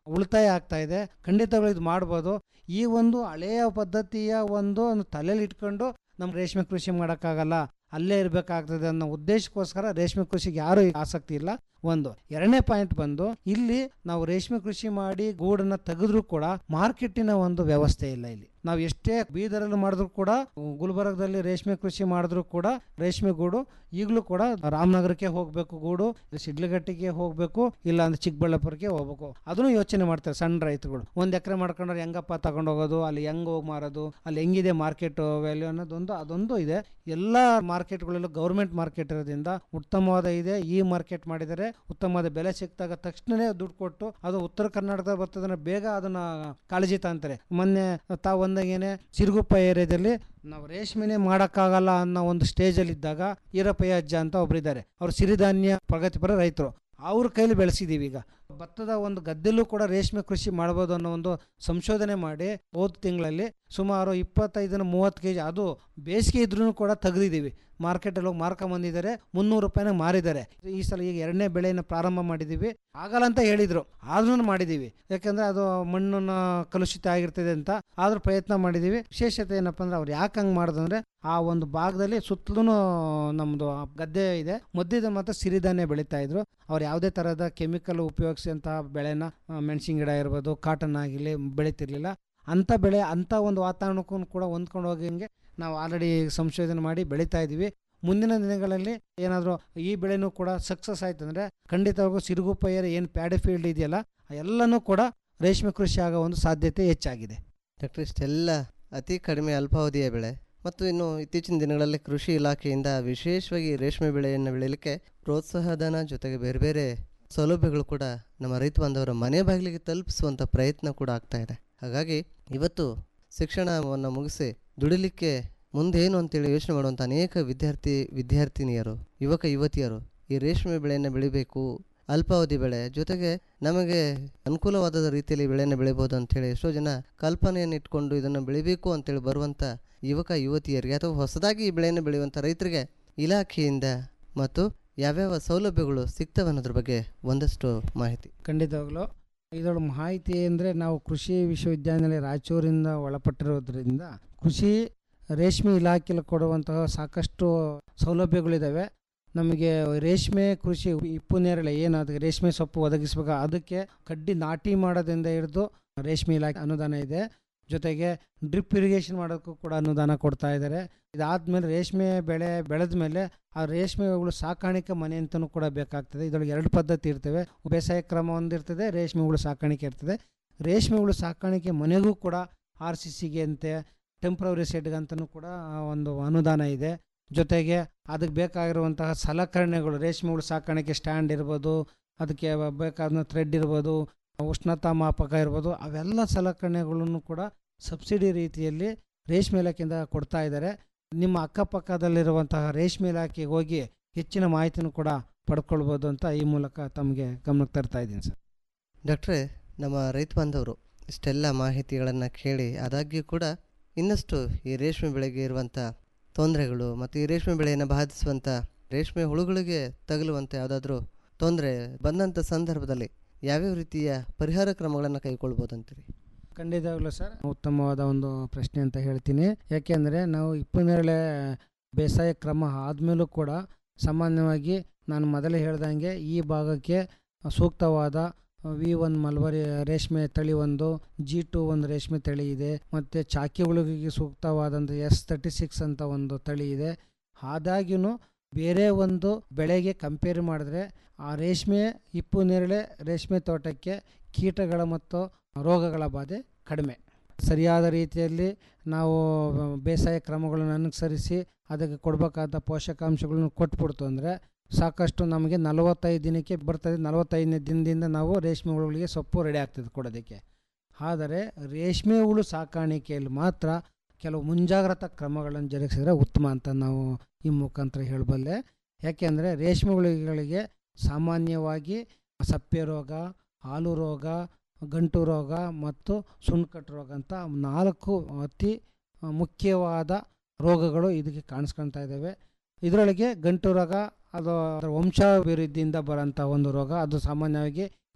ಉಳಿತಾಯ ಆಗ್ತಾ ಇದೆ ಖಂಡಿತಗಳು ಇದು ಮಾಡ್ಬೋದು ಈ ಒಂದು ಹಳೆಯ ಪದ್ಧತಿಯ ಒಂದು ತಲೆಯಲ್ಲಿ ಇಟ್ಕೊಂಡು ನಮ್ಗೆ ರೇಷ್ಮೆ ಕೃಷಿ ಮಾಡೋಕ್ಕಾಗಲ್ಲ ಅಲ್ಲೇ ಇರಬೇಕಾಗ್ತದೆ ಅನ್ನೋ ಉದ್ದೇಶಕ್ಕೋಸ್ಕರ ರೇಷ್ಮೆ ಕೃಷಿಗೆ ಯಾರೂ ಆಸಕ್ತಿ ಇಲ್ಲ ಒಂದು ಎರಡನೇ ಪಾಯಿಂಟ್ ಬಂದು ಇಲ್ಲಿ ನಾವು ರೇಷ್ಮೆ ಕೃಷಿ ಮಾಡಿ ಗೂಡನ್ನ ತೆಗೆದ್ರೂ ಕೂಡ ಮಾರ್ಕೆಟಿನ ಒಂದು ವ್ಯವಸ್ಥೆ ಇಲ್ಲ ಇಲ್ಲಿ ನಾವು ಎಷ್ಟೇ ಬೀದರಲ್ಲಿ ಮಾಡಿದ್ರು ಕೂಡ ಗುಲ್ಬರ್ಗದಲ್ಲಿ ರೇಷ್ಮೆ ಕೃಷಿ ಮಾಡಿದ್ರು ಕೂಡ ರೇಷ್ಮೆ ಗೂಡು ಈಗಲೂ ಕೂಡ ರಾಮನಗರಕ್ಕೆ ಹೋಗಬೇಕು ಗೂಡು ಶಿಡ್ಲಘಟ್ಟಿಗೆ ಹೋಗಬೇಕು ಇಲ್ಲ ಅಂದ್ರೆ ಚಿಕ್ಕಬಳ್ಳಾಪುರಕ್ಕೆ ಹೋಗ್ಬೇಕು ಅದನ್ನು ಯೋಚನೆ ಮಾಡ್ತಾರೆ ಸಣ್ಣ ರೈತರುಗಳು ಒಂದು ಎಕರೆ ಮಾಡ್ಕೊಂಡ್ರೆ ಹೆಂಗಪ್ಪ ತಗೊಂಡು ಹೋಗೋದು ಅಲ್ಲಿ ಹೆಂಗ್ ಹೋಗಿ ಮಾರೋದು ಅಲ್ಲಿ ಹೆಂಗಿದೆ ಮಾರ್ಕೆಟ್ ವ್ಯಾಲ್ಯೂ ಅನ್ನೋದೊಂದು ಅದೊಂದು ಇದೆ ಎಲ್ಲ ಮಾರ್ಕೆಟ್ಗಳಲ್ಲೂ ಗೌರ್ಮೆಂಟ್ ಮಾರ್ಕೆಟ್ ಇರೋದ್ರಿಂದ ಉತ್ತಮವಾದ ಇದೆ ಈ ಮಾರ್ಕೆಟ್ ಮಾಡಿದರೆ ಉತ್ತಮವಾದ ಬೆಲೆ ಸಿಕ್ತಾಗ ತಕ್ಷಣನೇ ದುಡ್ಡು ಕೊಟ್ಟು ಅದು ಉತ್ತರ ಕರ್ನಾಟಕ ಬರ್ತದನ್ನ ಬೇಗ ಅದನ್ನ ಕಾಳಜಿ ತಾಂತಾರೆ ಮೊನ್ನೆ ತಾವು ಒಂದಾಗೇನೆ ಸಿರುಗುಪ್ಪ ಏರಿಯಾದಲ್ಲಿ ನಾವು ರೇಷ್ಮೆನೆ ಮಾಡೋಕ್ಕಾಗಲ್ಲ ಅನ್ನೋ ಒಂದು ಸ್ಟೇಜಲ್ಲಿ ಇದ್ದಾಗ ಈರಪ್ಪಯ್ಯ ಅಜ್ಜ ಅಂತ ಒಬ್ಬರಿದ್ದಾರೆ ಅವರು ಸಿರಿಧಾನ್ಯ ಪ್ರಗತಿಪರ ರೈತರು ಅವ್ರ ಕೈಲಿ ಬೆಳೆಸಿದೀವಿ ಈಗ ಭತ್ತದ ಒಂದು ಗದ್ದೆಲ್ಲೂ ಕೂಡ ರೇಷ್ಮೆ ಕೃಷಿ ಮಾಡ್ಬೋದು ಅನ್ನೋ ಒಂದು ಸಂಶೋಧನೆ ಮಾಡಿ ಹೋದ ತಿಂಗಳಲ್ಲಿ ಸುಮಾರು ಇಪ್ಪತ್ತೈದನ ಮೂವತ್ತು ಕೆ ಜಿ ಅದು ಬೇಸಿಗೆ ಇದ್ರೂ ಕೂಡ ತೆಗೆದಿದ್ದೀವಿ ಮಾರ್ಕೆಟಲ್ಲಿ ಹೋಗಿ ಮಾರ್ಕೊಂಬಂದಿದ್ದಾರೆ ಮುನ್ನೂರು ರೂಪಾಯಿನ ಮಾರಿದ್ದಾರೆ ಈ ಸಲ ಈಗ ಎರಡನೇ ಬೆಳೆಯನ್ನು ಪ್ರಾರಂಭ ಮಾಡಿದ್ದೀವಿ ಆಗಲ್ಲ ಅಂತ ಹೇಳಿದರು ಆದ್ರೂ ಮಾಡಿದ್ದೀವಿ ಯಾಕಂದರೆ ಅದು ಮಣ್ಣನ್ನು ಕಲುಷಿತ ಆಗಿರ್ತದೆ ಅಂತ ಆದ್ರೂ ಪ್ರಯತ್ನ ಮಾಡಿದ್ದೀವಿ ವಿಶೇಷತೆ ಏನಪ್ಪ ಅಂದ್ರೆ ಅವ್ರು ಯಾಕೆ ಹಂಗೆ ಮಾಡಿದಂದ್ರೆ ಆ ಒಂದು ಭಾಗದಲ್ಲಿ ಸುತ್ತಲೂ ನಮ್ಮದು ಗದ್ದೆ ಇದೆ ಮಧ್ಯದ ಮಾತ್ರ ಸಿರಿಧಾನ್ಯ ಬೆಳೀತಾ ಇದ್ರು ಅವ್ರು ಯಾವುದೇ ಥರದ ಕೆಮಿಕಲ್ ಉಪಯೋಗಿಸಿದಂತಹ ಬೆಳೆನ ಆ, ಮೆಣಸಿನ ಗಿಡ ಇರ್ಬೋದು ಕಾಟನ್ ಆಗಿರಲಿ ಬೆಳೀತಿರ್ಲಿಲ್ಲ ಅಂಥ ಬೆಳೆ ಅಂಥ ಒಂದು ವಾತಾವರಣಕ್ಕೂ ಕೂಡ ಹೊಂದ್ಕೊಂಡು ಹೋಗಂಗೆ ನಾವು ಆಲ್ರೆಡಿ ಸಂಶೋಧನೆ ಮಾಡಿ ಬೆಳೀತಾ ಇದ್ದೀವಿ ಮುಂದಿನ ದಿನಗಳಲ್ಲಿ ಏನಾದರೂ ಈ ಬೆಳೆನೂ ಕೂಡ ಸಕ್ಸಸ್ ಆಯ್ತು ಅಂದರೆ ಖಂಡಿತವಾಗೂ ಸಿರುಗುಪ್ಪಯ್ಯರ ಏನು ಪ್ಯಾಡೆ ಫೀಲ್ಡ್ ಇದೆಯಲ್ಲ ಆ ಎಲ್ಲನೂ ಕೂಡ ರೇಷ್ಮೆ ಕೃಷಿ ಆಗೋ ಒಂದು ಸಾಧ್ಯತೆ ಹೆಚ್ಚಾಗಿದೆ ಡಾಕ್ಟರ್ ಇಷ್ಟೆಲ್ಲ ಅತಿ ಕಡಿಮೆ ಅಲ್ಪಾವಧಿಯ ಬೆಳೆ ಮತ್ತು ಇನ್ನು ಇತ್ತೀಚಿನ ದಿನಗಳಲ್ಲಿ ಕೃಷಿ ಇಲಾಖೆಯಿಂದ ವಿಶೇಷವಾಗಿ ರೇಷ್ಮೆ ಬೆಳೆಯನ್ನು ಬೆಳೆಯಲಿಕ್ಕೆ ಪ್ರೋತ್ಸಾಹಧನ ಜೊತೆಗೆ ಬೇರೆ ಬೇರೆ ಸೌಲಭ್ಯಗಳು ಕೂಡ ನಮ್ಮ ರೈತ ಬಾಂಧವರ ಮನೆ ಬಾಗಿಲಿಗೆ ತಲುಪಿಸುವಂಥ ಪ್ರಯತ್ನ ಕೂಡ ಆಗ್ತಾ ಇದೆ ಹಾಗಾಗಿ ಇವತ್ತು ಶಿಕ್ಷಣವನ್ನು ಮುಗಿಸಿ ದುಡಿಲಿಕ್ಕೆ ಮುಂದೇನು ಅಂತೇಳಿ ಯೋಚನೆ ಮಾಡುವಂಥ ಅನೇಕ ವಿದ್ಯಾರ್ಥಿ ವಿದ್ಯಾರ್ಥಿನಿಯರು ಯುವಕ ಯುವತಿಯರು ಈ ರೇಷ್ಮೆ ಬೆಳೆಯನ್ನು ಬೆಳಿಬೇಕು ಅಲ್ಪಾವಧಿ ಬೆಳೆ ಜೊತೆಗೆ ನಮಗೆ ಅನುಕೂಲವಾದ ರೀತಿಯಲ್ಲಿ ಬೆಳೆಯನ್ನು ಬೆಳಿಬೋದು ಅಂತೇಳಿ ಎಷ್ಟೋ ಜನ ಕಲ್ಪನೆಯನ್ನು ಇಟ್ಕೊಂಡು ಇದನ್ನು ಬೆಳಿಬೇಕು ಅಂತೇಳಿ ಬರುವಂಥ ಯುವಕ ಯುವತಿಯರಿಗೆ ಅಥವಾ ಹೊಸದಾಗಿ ಈ ಬೆಳೆಯನ್ನು ಬೆಳೆಯುವಂಥ ರೈತರಿಗೆ ಇಲಾಖೆಯಿಂದ ಮತ್ತು ಯಾವ್ಯಾವ ಸೌಲಭ್ಯಗಳು ಸಿಗ್ತವೆ ಅನ್ನೋದ್ರ ಬಗ್ಗೆ ಒಂದಷ್ಟು ಮಾಹಿತಿ ಖಂಡಿತವಾಗ್ಲೂ ಇದರ ಮಾಹಿತಿ ಅಂದರೆ ನಾವು ಕೃಷಿ ವಿಶ್ವವಿದ್ಯಾನಿಲಯ ರಾಯಚೂರಿಂದ ಒಳಪಟ್ಟಿರೋದ್ರಿಂದ ಕೃಷಿ ರೇಷ್ಮೆ ಇಲಾಖೆಯಲ್ಲಿ ಕೊಡುವಂತಹ ಸಾಕಷ್ಟು ಸೌಲಭ್ಯಗಳಿದ್ದಾವೆ ನಮಗೆ ರೇಷ್ಮೆ ಕೃಷಿ ಇಪ್ಪು ನೇರಳೆ ಏನು ಅದಕ್ಕೆ ರೇಷ್ಮೆ ಸೊಪ್ಪು ಒದಗಿಸ್ಬೇಕು ಅದಕ್ಕೆ ಕಡ್ಡಿ ನಾಟಿ ಮಾಡೋದ್ರಿಂದ ಹಿಡಿದು ರೇಷ್ಮೆ ಇಲಾಖೆ ಅನುದಾನ ಇದೆ ಜೊತೆಗೆ ಡ್ರಿಪ್ ಇರಿಗೇಷನ್ ಮಾಡೋಕ್ಕೂ ಕೂಡ ಅನುದಾನ ಕೊಡ್ತಾ ಇದ್ದಾರೆ ಇದಾದ್ಮೇಲೆ ರೇಷ್ಮೆ ಬೆಳೆ ಬೆಳೆದ ಮೇಲೆ ಆ ರೇಷ್ಮೆ ಹುಳು ಸಾಕಾಣಿಕೆ ಮನೆ ಅಂತಲೂ ಕೂಡ ಬೇಕಾಗ್ತದೆ ಇದರೊಳಗೆ ಎರಡು ಪದ್ಧತಿ ಇರ್ತವೆ ಬೇಸಾಯ ಕ್ರಮ ಒಂದಿರ್ತದೆ ರೇಷ್ಮೆ ಹುಳು ಸಾಕಾಣಿಕೆ ಇರ್ತದೆ ರೇಷ್ಮೆ ಹುಳು ಸಾಕಾಣಿಕೆ ಮನೆಗೂ ಕೂಡ ಆರ್ ಸಿ ಸಿಗೆ ಅಂತೆ ಟೆಂಪ್ರವರಿ ಸೆಡ್ಗೆ ಅಂತಲೂ ಕೂಡ ಆ ಒಂದು ಅನುದಾನ ಇದೆ ಜೊತೆಗೆ ಅದಕ್ಕೆ ಬೇಕಾಗಿರುವಂತಹ ಸಲಕರಣೆಗಳು ರೇಷ್ಮೆ ಹುಳು ಸಾಕಾಣಿಕೆ ಸ್ಟ್ಯಾಂಡ್ ಇರ್ಬೋದು ಅದಕ್ಕೆ ಬೇಕಾದ ಥ್ರೆಡ್ ಇರ್ಬೋದು ಉಷ್ಣತಾ ಮಾಪಕ ಇರ್ಬೋದು ಅವೆಲ್ಲ ಸಲಕರಣೆಗಳನ್ನು ಕೂಡ ಸಬ್ಸಿಡಿ ರೀತಿಯಲ್ಲಿ ರೇಷ್ಮೆ ಇಲಾಖೆಯಿಂದ ಕೊಡ್ತಾ ಇದ್ದಾರೆ ನಿಮ್ಮ ಅಕ್ಕಪಕ್ಕದಲ್ಲಿರುವಂತಹ ರೇಷ್ಮೆ ಇಲಾಖೆಗೆ ಹೋಗಿ ಹೆಚ್ಚಿನ ಮಾಹಿತಿನೂ ಕೂಡ ಪಡ್ಕೊಳ್ಬೋದು ಅಂತ ಈ ಮೂಲಕ ತಮಗೆ ಗಮನಕ್ಕೆ ತರ್ತಾ ಇದ್ದೀನಿ ಸರ್ ಡಾಕ್ಟ್ರೇ ನಮ್ಮ ರೈತ ಬಾಂಧವರು ಇಷ್ಟೆಲ್ಲ ಮಾಹಿತಿಗಳನ್ನು ಕೇಳಿ ಆದಾಗ್ಯೂ ಕೂಡ ಇನ್ನಷ್ಟು ಈ ರೇಷ್ಮೆ ಬೆಳೆಗೆ ಇರುವಂಥ ತೊಂದರೆಗಳು ಮತ್ತು ಈ ರೇಷ್ಮೆ ಬೆಳೆಯನ್ನು ಬಾಧಿಸುವಂಥ ರೇಷ್ಮೆ ಹುಳುಗಳಿಗೆ ತಗಲುವಂಥ ಯಾವುದಾದ್ರೂ ತೊಂದರೆ ಬಂದಂಥ ಸಂದರ್ಭದಲ್ಲಿ ಯಾವ್ಯಾವ ರೀತಿಯ ಪರಿಹಾರ ಕ್ರಮಗಳನ್ನು ಕೈಗೊಳ್ಬೋದು ಅಂತೀರಿ ಖಂಡಿತವಾಗ್ಲೂ ಸರ್ ಉತ್ತಮವಾದ ಒಂದು ಪ್ರಶ್ನೆ ಅಂತ ಹೇಳ್ತೀನಿ ಯಾಕೆಂದರೆ ನಾವು ಇಪ್ಪನ್ನೇರಳೆ ಬೇಸಾಯ ಕ್ರಮ ಆದಮೇಲೂ ಕೂಡ ಸಾಮಾನ್ಯವಾಗಿ ನಾನು ಮೊದಲೇ ಹೇಳ್ದಂಗೆ ಈ ಭಾಗಕ್ಕೆ ಸೂಕ್ತವಾದ ವಿ ಒನ್ ಮಲ್ಬರಿ ರೇಷ್ಮೆ ತಳಿ ಒಂದು ಜಿ ಟು ಒಂದು ರೇಷ್ಮೆ ತಳಿ ಇದೆ ಮತ್ತು ಚಾಕಿ ಹುಳುಗಿಗೆ ಸೂಕ್ತವಾದಂಥ ಎಸ್ ತರ್ಟಿ ಸಿಕ್ಸ್ ಅಂತ ಒಂದು ತಳಿ ಇದೆ ಆದಾಗ್ಯೂ ಬೇರೆ ಒಂದು ಬೆಳೆಗೆ ಕಂಪೇರ್ ಮಾಡಿದ್ರೆ ಆ ರೇಷ್ಮೆ ಇಪ್ಪು ನೇರಳೆ ರೇಷ್ಮೆ ತೋಟಕ್ಕೆ ಕೀಟಗಳ ಮತ್ತು ರೋಗಗಳ ಬಾಧೆ ಕಡಿಮೆ ಸರಿಯಾದ ರೀತಿಯಲ್ಲಿ ನಾವು ಬೇಸಾಯ ಕ್ರಮಗಳನ್ನು ಅನುಸರಿಸಿ ಅದಕ್ಕೆ ಕೊಡಬೇಕಾದ ಪೋಷಕಾಂಶಗಳನ್ನು ಕೊಟ್ಬಿಡ್ತು ಅಂದರೆ ಸಾಕಷ್ಟು ನಮಗೆ ನಲವತ್ತೈದು ದಿನಕ್ಕೆ ಬರ್ತದೆ ನಲವತ್ತೈದನೇ ದಿನದಿಂದ ನಾವು ರೇಷ್ಮೆ ಹುಳುಗಳಿಗೆ ಸೊಪ್ಪು ರೆಡಿ ಆಗ್ತದೆ ಕೊಡೋದಕ್ಕೆ ಆದರೆ ರೇಷ್ಮೆ ಹುಳು ಸಾಕಾಣಿಕೆಯಲ್ಲಿ ಮಾತ್ರ ಕೆಲವು ಮುಂಜಾಗ್ರತಾ ಕ್ರಮಗಳನ್ನು ಜರುಗಿಸಿದ್ರೆ ಉತ್ತಮ ಅಂತ ನಾವು ಈ ಮುಖಾಂತರ ಹೇಳಬಲ್ಲೆ ಯಾಕೆಂದರೆ ರೇಷ್ಮೆ ಹುಳುಗಳಿಗೆ ಸಾಮಾನ್ಯವಾಗಿ ಸಪ್ಪೆ ರೋಗ ಹಾಲು ರೋಗ ಗಂಟು ರೋಗ ಮತ್ತು ಸುಣ್ಕಟ್ಟು ರೋಗ ಅಂತ ನಾಲ್ಕು ಅತಿ ಮುಖ್ಯವಾದ ರೋಗಗಳು ಇದಕ್ಕೆ ಕಾಣಿಸ್ಕೊಳ್ತಾ ಇದ್ದಾವೆ ಇದರೊಳಗೆ ಗಂಟು ರೋಗ ಅದು ಅದರ ವಂಶಾಭಿವೃದ್ಧಿಯಿಂದ ಬರೋಂಥ ಒಂದು ರೋಗ ಅದು ಸಾಮಾನ್ಯವಾಗಿ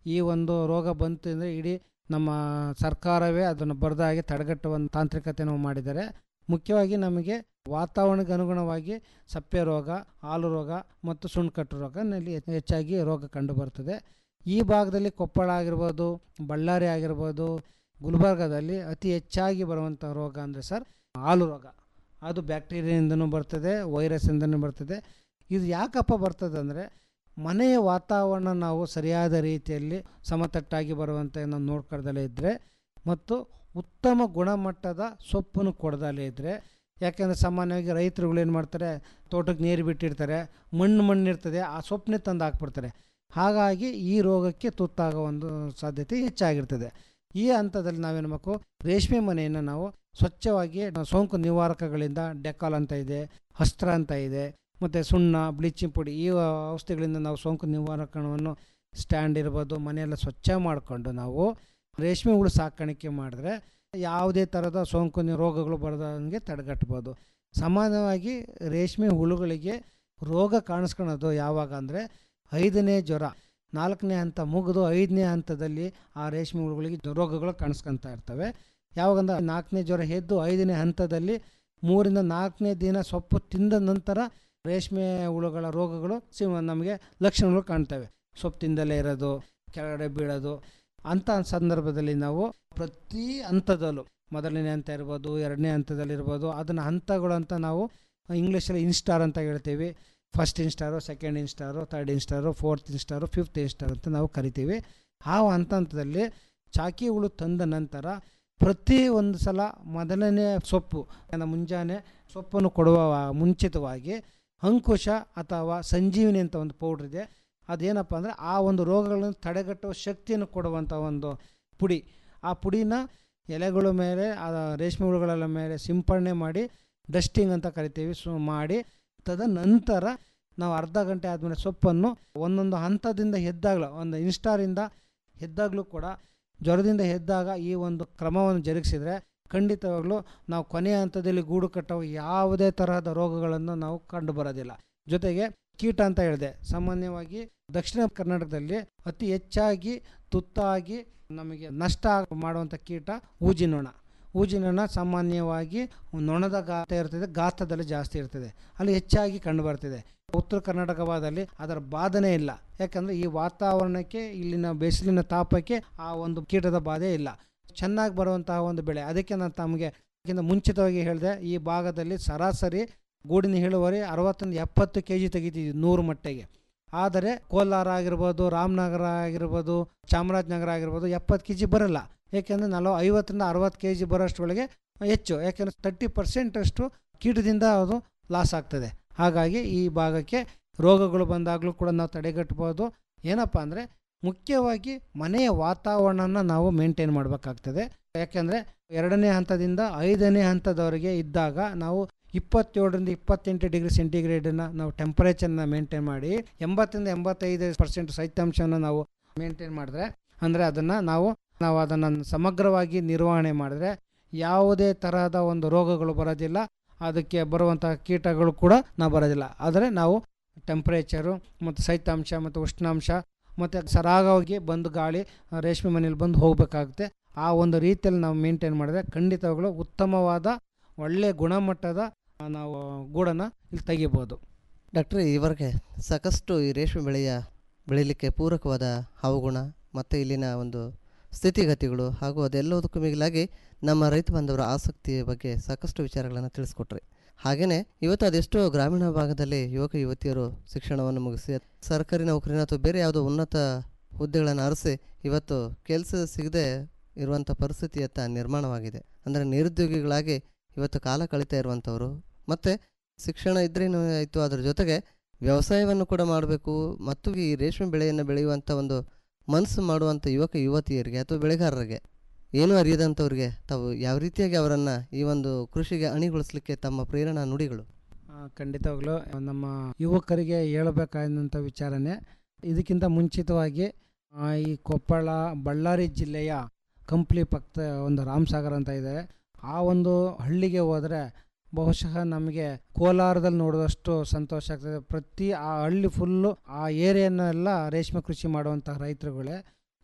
ಈ ಒಂದು ರೋಗ ಬಂತು ಅಂದರೆ ಇಡೀ ನಮ್ಮ ಸರ್ಕಾರವೇ ಅದನ್ನು ಬರದಾಗಿ ತಡೆಗಟ್ಟುವ ತಾಂತ್ರಿಕತೆಯನ್ನು ಮಾಡಿದ್ದಾರೆ ಮುಖ್ಯವಾಗಿ ನಮಗೆ ವಾತಾವರಣಕ್ಕೆ ಅನುಗುಣವಾಗಿ ಸಪ್ಪೆ ರೋಗ ಹಾಲು ರೋಗ ಮತ್ತು ಸುಣ್ಕಟ್ಟು ರೋಗ ನಲ್ಲಿ ಹೆಚ್ಚಾಗಿ ರೋಗ ಕಂಡು ಬರ್ತದೆ ಈ ಭಾಗದಲ್ಲಿ ಕೊಪ್ಪಳ ಆಗಿರ್ಬೋದು ಬಳ್ಳಾರಿ ಆಗಿರ್ಬೋದು ಗುಲ್ಬರ್ಗದಲ್ಲಿ ಅತಿ ಹೆಚ್ಚಾಗಿ ಬರುವಂಥ ರೋಗ ಅಂದರೆ ಸರ್ ಹಾಲು ರೋಗ ಅದು ಬ್ಯಾಕ್ಟೀರಿಯಾದಿಂದನೂ ಬರ್ತದೆ ವೈರಸ್ಸಿಂದನೂ ಬರ್ತದೆ ಇದು ಯಾಕಪ್ಪ ಬರ್ತದೆ ಅಂದರೆ ಮನೆಯ ವಾತಾವರಣ ನಾವು ಸರಿಯಾದ ರೀತಿಯಲ್ಲಿ ಸಮತಟ್ಟಾಗಿ ಬರುವಂತೆ ನಾವು ನೋಡ್ಕೊಳ್ದಲೇ ಇದ್ದರೆ ಮತ್ತು ಉತ್ತಮ ಗುಣಮಟ್ಟದ ಸೊಪ್ಪನ್ನು ಕೊಡದಲೇ ಇದ್ದರೆ ಯಾಕೆಂದರೆ ಸಾಮಾನ್ಯವಾಗಿ ರೈತರುಗಳು ಏನು ಮಾಡ್ತಾರೆ ತೋಟಕ್ಕೆ ನೀರು ಬಿಟ್ಟಿರ್ತಾರೆ ಮಣ್ಣು ಮಣ್ಣು ಇರ್ತದೆ ಆ ಸೊಪ್ಪನ್ನೇ ತಂದು ಹಾಕ್ಬಿಡ್ತಾರೆ ಹಾಗಾಗಿ ಈ ರೋಗಕ್ಕೆ ತುತ್ತಾಗೋ ಒಂದು ಸಾಧ್ಯತೆ ಹೆಚ್ಚಾಗಿರ್ತದೆ ಈ ಹಂತದಲ್ಲಿ ನಾವೇನು ಮಾಡಬೇಕು ರೇಷ್ಮೆ ಮನೆಯನ್ನು ನಾವು ಸ್ವಚ್ಛವಾಗಿ ಸೋಂಕು ನಿವಾರಕಗಳಿಂದ ಡೆಕಾಲ್ ಅಂತ ಇದೆ ಅಸ್ತ್ರ ಅಂತ ಇದೆ ಮತ್ತು ಸುಣ್ಣ ಬ್ಲೀಚಿಂಗ್ ಪುಡಿ ಈ ಔಷಧಿಗಳಿಂದ ನಾವು ಸೋಂಕು ನಿವಾರಕವನ್ನು ಸ್ಟ್ಯಾಂಡ್ ಇರ್ಬೋದು ಮನೆಯೆಲ್ಲ ಸ್ವಚ್ಛ ಮಾಡಿಕೊಂಡು ನಾವು ರೇಷ್ಮೆ ಹುಳು ಸಾಕಾಣಿಕೆ ಮಾಡಿದ್ರೆ ಯಾವುದೇ ಥರದ ಸೋಂಕು ನಿ- ರೋಗಗಳು ಬರದಂಗೆ ತಡೆಗಟ್ಬೋದು ಸಾಮಾನ್ಯವಾಗಿ ರೇಷ್ಮೆ ಹುಳುಗಳಿಗೆ ರೋಗ ಕಾಣಿಸ್ಕೊಳೋದು ಯಾವಾಗ ಅಂದರೆ ಐದನೇ ಜ್ವರ ನಾಲ್ಕನೇ ಹಂತ ಮುಗಿದು ಐದನೇ ಹಂತದಲ್ಲಿ ಆ ರೇಷ್ಮೆ ಹುಳುಗಳಿಗೆ ಜ್ವ- ರೋಗಗಳು ಕಾಣಿಸ್ಕೊತಾ ಇರ್ತವೆ ಯಾವಾಗಂದ್ರೆ ನಾಲ್ಕನೇ ಜ್ವರ ಎದ್ದು ಐದನೇ ಹಂತದಲ್ಲಿ ಮೂರಿಂದ ನಾಲ್ಕನೇ ದಿನ ಸೊಪ್ಪು ತಿಂದ ನಂತರ ರೇಷ್ಮೆ ಹುಳುಗಳ ರೋಗಗಳು ಸಿ- ನಮಗೆ ಲಕ್ಷಣಗಳು ಕಾಣ್ತವೆ ಸೊಪ್ಪು ತಿಂದಲೇ ಇರೋದು ಕೆಳಗಡೆ ಬೀಳೋದು ಅಂಥ ಸಂದರ್ಭದಲ್ಲಿ ನಾವು ಪ್ರತಿ ಹಂತದಲ್ಲೂ ಮೊದಲನೇ ಹಂತ ಇರ್ಬೋದು ಎರಡನೇ ಹಂತದಲ್ಲಿರ್ಬೋದು ಅದನ್ನು ಹಂತಗಳು ಅಂತ ನಾವು ಇಂಗ್ಲೀಷಲ್ಲಿ ಇನ್ಸ್ಟಾರ್ ಅಂತ ಹೇಳ್ತೀವಿ first instar second instar third instar fourth instar fifth instar ಅಂತ ನಾವು ಕರಿತೀವಿ ಆ ಹಂತ ಹಂತದಲ್ಲಿ ಚಾಕಿ ಹುಳು ತಂದ ನಂತರ ಪ್ರತಿ ಒಂದು ಸಲ ಮೊದಲನೇ ಸೊಪ್ಪು ಅಂದರೆ ಮುಂಜಾನೆ ಸೊಪ್ಪನ್ನು ಕೊಡುವ ಮುಂಚಿತವಾಗಿ ಅಂಕುಶ ಅಥವಾ ಸಂಜೀವಿನಿ ಅಂತ ಒಂದು ಪೌಡ್ರ್ ಇದೆ ಅದೇನಪ್ಪ ಅಂದರೆ ಆ ಒಂದು ರೋಗಗಳನ್ನು ತಡೆಗಟ್ಟುವ ಶಕ್ತಿಯನ್ನು ಕೊಡುವಂಥ ಒಂದು ಪುಡಿ ಆ ಪುಡಿನ ಎಲೆಗಳ ಮೇಲೆ ಆ ರೇಷ್ಮೆ ಹುಳುಗಳ ಮೇಲೆ ಸಿಂಪಡಣೆ ಮಾಡಿ ಡಸ್ಟಿಂಗ್ ಅಂತ ಕರಿತೀವಿ ಸೊ ಮಾಡಿ ತದನಂತರ ನಾವು ಅರ್ಧ ಗಂಟೆ ಆದಮೇಲೆ ಸೊಪ್ಪನ್ನು ಒಂದೊಂದು ಹಂತದಿಂದ ಎದ್ದಾಗಲೂ ಒಂದು ಇನ್ಸ್ಟಾರಿಂದ ಎದ್ದಾಗಲೂ ಕೂಡ ಜ್ವರದಿಂದ ಎದ್ದಾಗ ಈ ಒಂದು ಕ್ರಮವನ್ನು ಜರುಗಿಸಿದರೆ ಖಂಡಿತವಾಗ್ಲೂ ನಾವು ಕೊನೆಯ ಹಂತದಲ್ಲಿ ಗೂಡು ಕಟ್ಟುವ ಯಾವುದೇ ತರಹದ ರೋಗಗಳನ್ನು ನಾವು ಕಂಡು ಬರೋದಿಲ್ಲ ಜೊತೆಗೆ ಕೀಟ ಅಂತ ಹೇಳಿದೆ ಸಾಮಾನ್ಯವಾಗಿ ದಕ್ಷಿಣ ಕರ್ನಾಟಕದಲ್ಲಿ ಅತಿ ಹೆಚ್ಚಾಗಿ ತುತ್ತಾಗಿ ನಮಗೆ ನಷ್ಟ ಮಾಡುವಂಥ ಕೀಟ ಊಜಿನೊಣ ಊಜಿನೊಣ ಸಾಮಾನ್ಯವಾಗಿ ನೊಣದ ಗಾತ ಇರ್ತದೆ ಗಾತ್ರದಲ್ಲಿ ಜಾಸ್ತಿ ಇರ್ತದೆ ಅಲ್ಲಿ ಹೆಚ್ಚಾಗಿ ಕಂಡು ಬರ್ತಿದೆ ಉತ್ತರ ಕರ್ನಾಟಕ ಭಾಗದಲ್ಲಿ ಅದರ ಬಾಧನೆ ಇಲ್ಲ ಯಾಕಂದರೆ ಈ ವಾತಾವರಣಕ್ಕೆ ಇಲ್ಲಿನ ಬಿಸಿಲಿನ ತಾಪಕ್ಕೆ ಆ ಒಂದು ಕೀಟದ ಬಾಧೆ ಇಲ್ಲ ಚೆನ್ನಾಗಿ ಬರುವಂತಹ ಒಂದು ಬೆಳೆ ಅದಕ್ಕೆ ನಾನು ತಮಗೆ ಅದಕ್ಕಿಂತ ಮುಂಚಿತವಾಗಿ ಹೇಳಿದೆ ಈ ಭಾಗದಲ್ಲಿ ಸರಾಸರಿ ಗೂಡಿನ ಇಳುವರಿ ಅರವತ್ತೊಂದು ಎಪ್ಪತ್ತು ಕೆ ಜಿ ತೆಗಿತಿದ್ವಿ ನೂರು ಮಟ್ಟಿಗೆ ಆದರೆ ಕೋಲಾರ ಆಗಿರ್ಬೋದು ರಾಮನಗರ ಆಗಿರ್ಬೋದು ಚಾಮರಾಜನಗರ ಆಗಿರ್ಬೋದು ಎಪ್ಪತ್ತು ಕೆ ಜಿ ಬರಲ್ಲ ಏಕೆಂದರೆ ನಲವ ಐವತ್ತರಿಂದ ಅರವತ್ತು ಕೆ ಜಿ ಬರೋಷ್ಟರೊಳಗೆ ಹೆಚ್ಚು ಯಾಕೆಂದರೆ ತರ್ಟಿ ಪರ್ಸೆಂಟಷ್ಟು ಕೀಟದಿಂದ ಅದು ಲಾಸ್ ಆಗ್ತದೆ ಹಾಗಾಗಿ ಈ ಭಾಗಕ್ಕೆ ರೋಗಗಳು ಬಂದಾಗಲೂ ಕೂಡ ನಾವು ತಡೆಗಟ್ಬೋದು ಏನಪ್ಪ ಅಂದರೆ ಮುಖ್ಯವಾಗಿ ಮನೆಯ ವಾತಾವರಣನ ನಾವು ಮೇಂಟೈನ್ ಮಾಡಬೇಕಾಗ್ತದೆ ಯಾಕೆಂದರೆ ಎರಡನೇ ಹಂತದಿಂದ ಐದನೇ ಹಂತದವರೆಗೆ ಇದ್ದಾಗ ನಾವು ಇಪ್ಪತ್ತೇಳರಿಂದ ಇಪ್ಪತ್ತೆಂಟು ಡಿಗ್ರಿ ಸೆಂಟಿಗ್ರೇಡನ್ನು ನಾವು ಟೆಂಪರೇಚರ್ನ ಮೇಂಟೈನ್ ಮಾಡಿ ಎಂಬತ್ತರಿಂದ ಎಂಬತ್ತೈದು ಪರ್ಸೆಂಟ್ ಶೈತ್ಯಾಂಶವನ್ನು ನಾವು ಮೇಂಟೈನ್ ಮಾಡಿದ್ರೆ ಅಂದರೆ ಅದನ್ನು ನಾವು ನಾವು ಅದನ್ನು ಸಮಗ್ರವಾಗಿ ನಿರ್ವಹಣೆ ಮಾಡಿದ್ರೆ ಯಾವುದೇ ತರಹದ ಒಂದು ರೋಗಗಳು ಬರೋದಿಲ್ಲ ಅದಕ್ಕೆ ಬರುವಂತಹ ಕೀಟಗಳು ಕೂಡ ನಾವು ಬರೋದಿಲ್ಲ ಆದರೆ ನಾವು ಟೆಂಪ್ರೇಚರು ಮತ್ತು ಶೈತ್ಯಾಂಶ ಮತ್ತು ಉಷ್ಣಾಂಶ ಮತ್ತು ಸರಾಗವಾಗಿ ಬಂದು ಗಾಳಿ ಆ, ರೇಷ್ಮೆ ಮನೇಲಿ ಬಂದು ಹೋಗಬೇಕಾಗುತ್ತೆ ಆ ಒಂದು ರೀತಿಯಲ್ಲಿ ನಾವು ಮೇಂಟೈನ್ ಮಾಡಿದ್ರೆ ಖಂಡಿತವಾಗಲೂ ಉತ್ತಮವಾದ ಒಳ್ಳೆಯ ಗುಣಮಟ್ಟದ ಆ, ನಾವು ಗೂಡನ್ನು ಇಲ್ಲಿ ತೆಗಿಬೋದು ಡಾಕ್ಟ್ರೆ ಈವರೆಗೆ ಸಾಕಷ್ಟು ಈ ರೇಷ್ಮೆ ಬೆಳೆಯ ಬೆಳೀಲಿಕ್ಕೆ ಪೂರಕವಾದ ಹವಾಗುಣ ಮತ್ತು ಇಲ್ಲಿನ ಒಂದು ಸ್ಥಿತಿಗತಿಗಳು ಹಾಗೂ ಅದೆಲ್ಲದಕ್ಕೂ ಮಿಗಿಲಾಗಿ ನಮ್ಮ ರೈತ ಬಾಂಧವರ ಆಸಕ್ತಿಯ ಬಗ್ಗೆ ಸಾಕಷ್ಟು ವಿಚಾರಗಳನ್ನು ತಿಳಿಸ್ಕೊಟ್ರಿ ಹಾಗೆಯೇ ಇವತ್ತು ಅದೆಷ್ಟೋ ಗ್ರಾಮೀಣ ಭಾಗದಲ್ಲಿ ಯುವಕ ಯುವತಿಯರು ಶಿಕ್ಷಣವನ್ನು ಮುಗಿಸಿ ಸರ್ಕಾರಿ ನೌಕರಿನ ಅಥವಾ ಬೇರೆ ಯಾವುದೋ ಉನ್ನತ ಹುದ್ದೆಗಳನ್ನು ಅರಸಿ ಇವತ್ತು ಕೆಲಸ ಸಿಗದೆ ಇರುವಂಥ ಪರಿಸ್ಥಿತಿಯತ್ತ ನಿರ್ಮಾಣವಾಗಿದೆ ಅಂದರೆ ನಿರುದ್ಯೋಗಿಗಳಾಗಿ ಇವತ್ತು ಕಾಲ ಕಳೀತಾ ಇರುವಂಥವರು ಮತ್ತು ಶಿಕ್ಷಣ ಇದ್ರೇನು ಆಯಿತು ಅದ್ರ ಜೊತೆಗೆ ವ್ಯವಸಾಯವನ್ನು ಕೂಡ ಮಾಡಬೇಕು ಮತ್ತು ಈ ರೇಷ್ಮೆ ಬೆಳೆಯನ್ನು ಬೆಳೆಯುವಂಥ ಒಂದು ಮನಸ್ಸು ಮಾಡುವಂಥ ಯುವಕ ಯುವತಿಯರಿಗೆ ಅಥವಾ ಬೆಳೆಗಾರರಿಗೆ ಏನೂ ಅರಿಯದಂಥವ್ರಿಗೆ ತಾವು ಯಾವ ರೀತಿಯಾಗಿ ಅವರನ್ನು ಈ ಒಂದು ಕೃಷಿಗೆ ಅಣಿಗೊಳಿಸಲಿಕ್ಕೆ ತಮ್ಮ ಪ್ರೇರಣಾ ನುಡಿಗಳು ಆ, ಖಂಡಿತವಾಗ್ಲೂ ನಮ್ಮ ಯುವಕರಿಗೆ ಹೇಳಬೇಕಾದಂಥ ವಿಚಾರನೇ ಇದಕ್ಕಿಂತ ಮುಂಚಿತವಾಗಿ ಆ, ಈ ಕೊಪ್ಪಳ ಬಳ್ಳಾರಿ ಜಿಲ್ಲೆಯ ಕಂಪ್ಲಿ ಪಕ್ಕ ಒಂದು ರಾಮಸಾಗರ ಅಂತ ಇದೆ ಆ ಒಂದು ಹಳ್ಳಿಗೆ ಹೋದರೆ ಬಹುಶಃ ನಮಗೆ ಕೋಲಾರದಲ್ಲಿ ನೋಡಿದಷ್ಟು ಸಂತೋಷ ಆಗ್ತದೆ ಪ್ರತಿ ಆ ಹಳ್ಳಿ ಫುಲ್ಲು ಆ ಏರಿಯಾನೆಲ್ಲ ರೇಷ್ಮೆ ಕೃಷಿ ಮಾಡುವಂಥ ರೈತರುಗಳೇ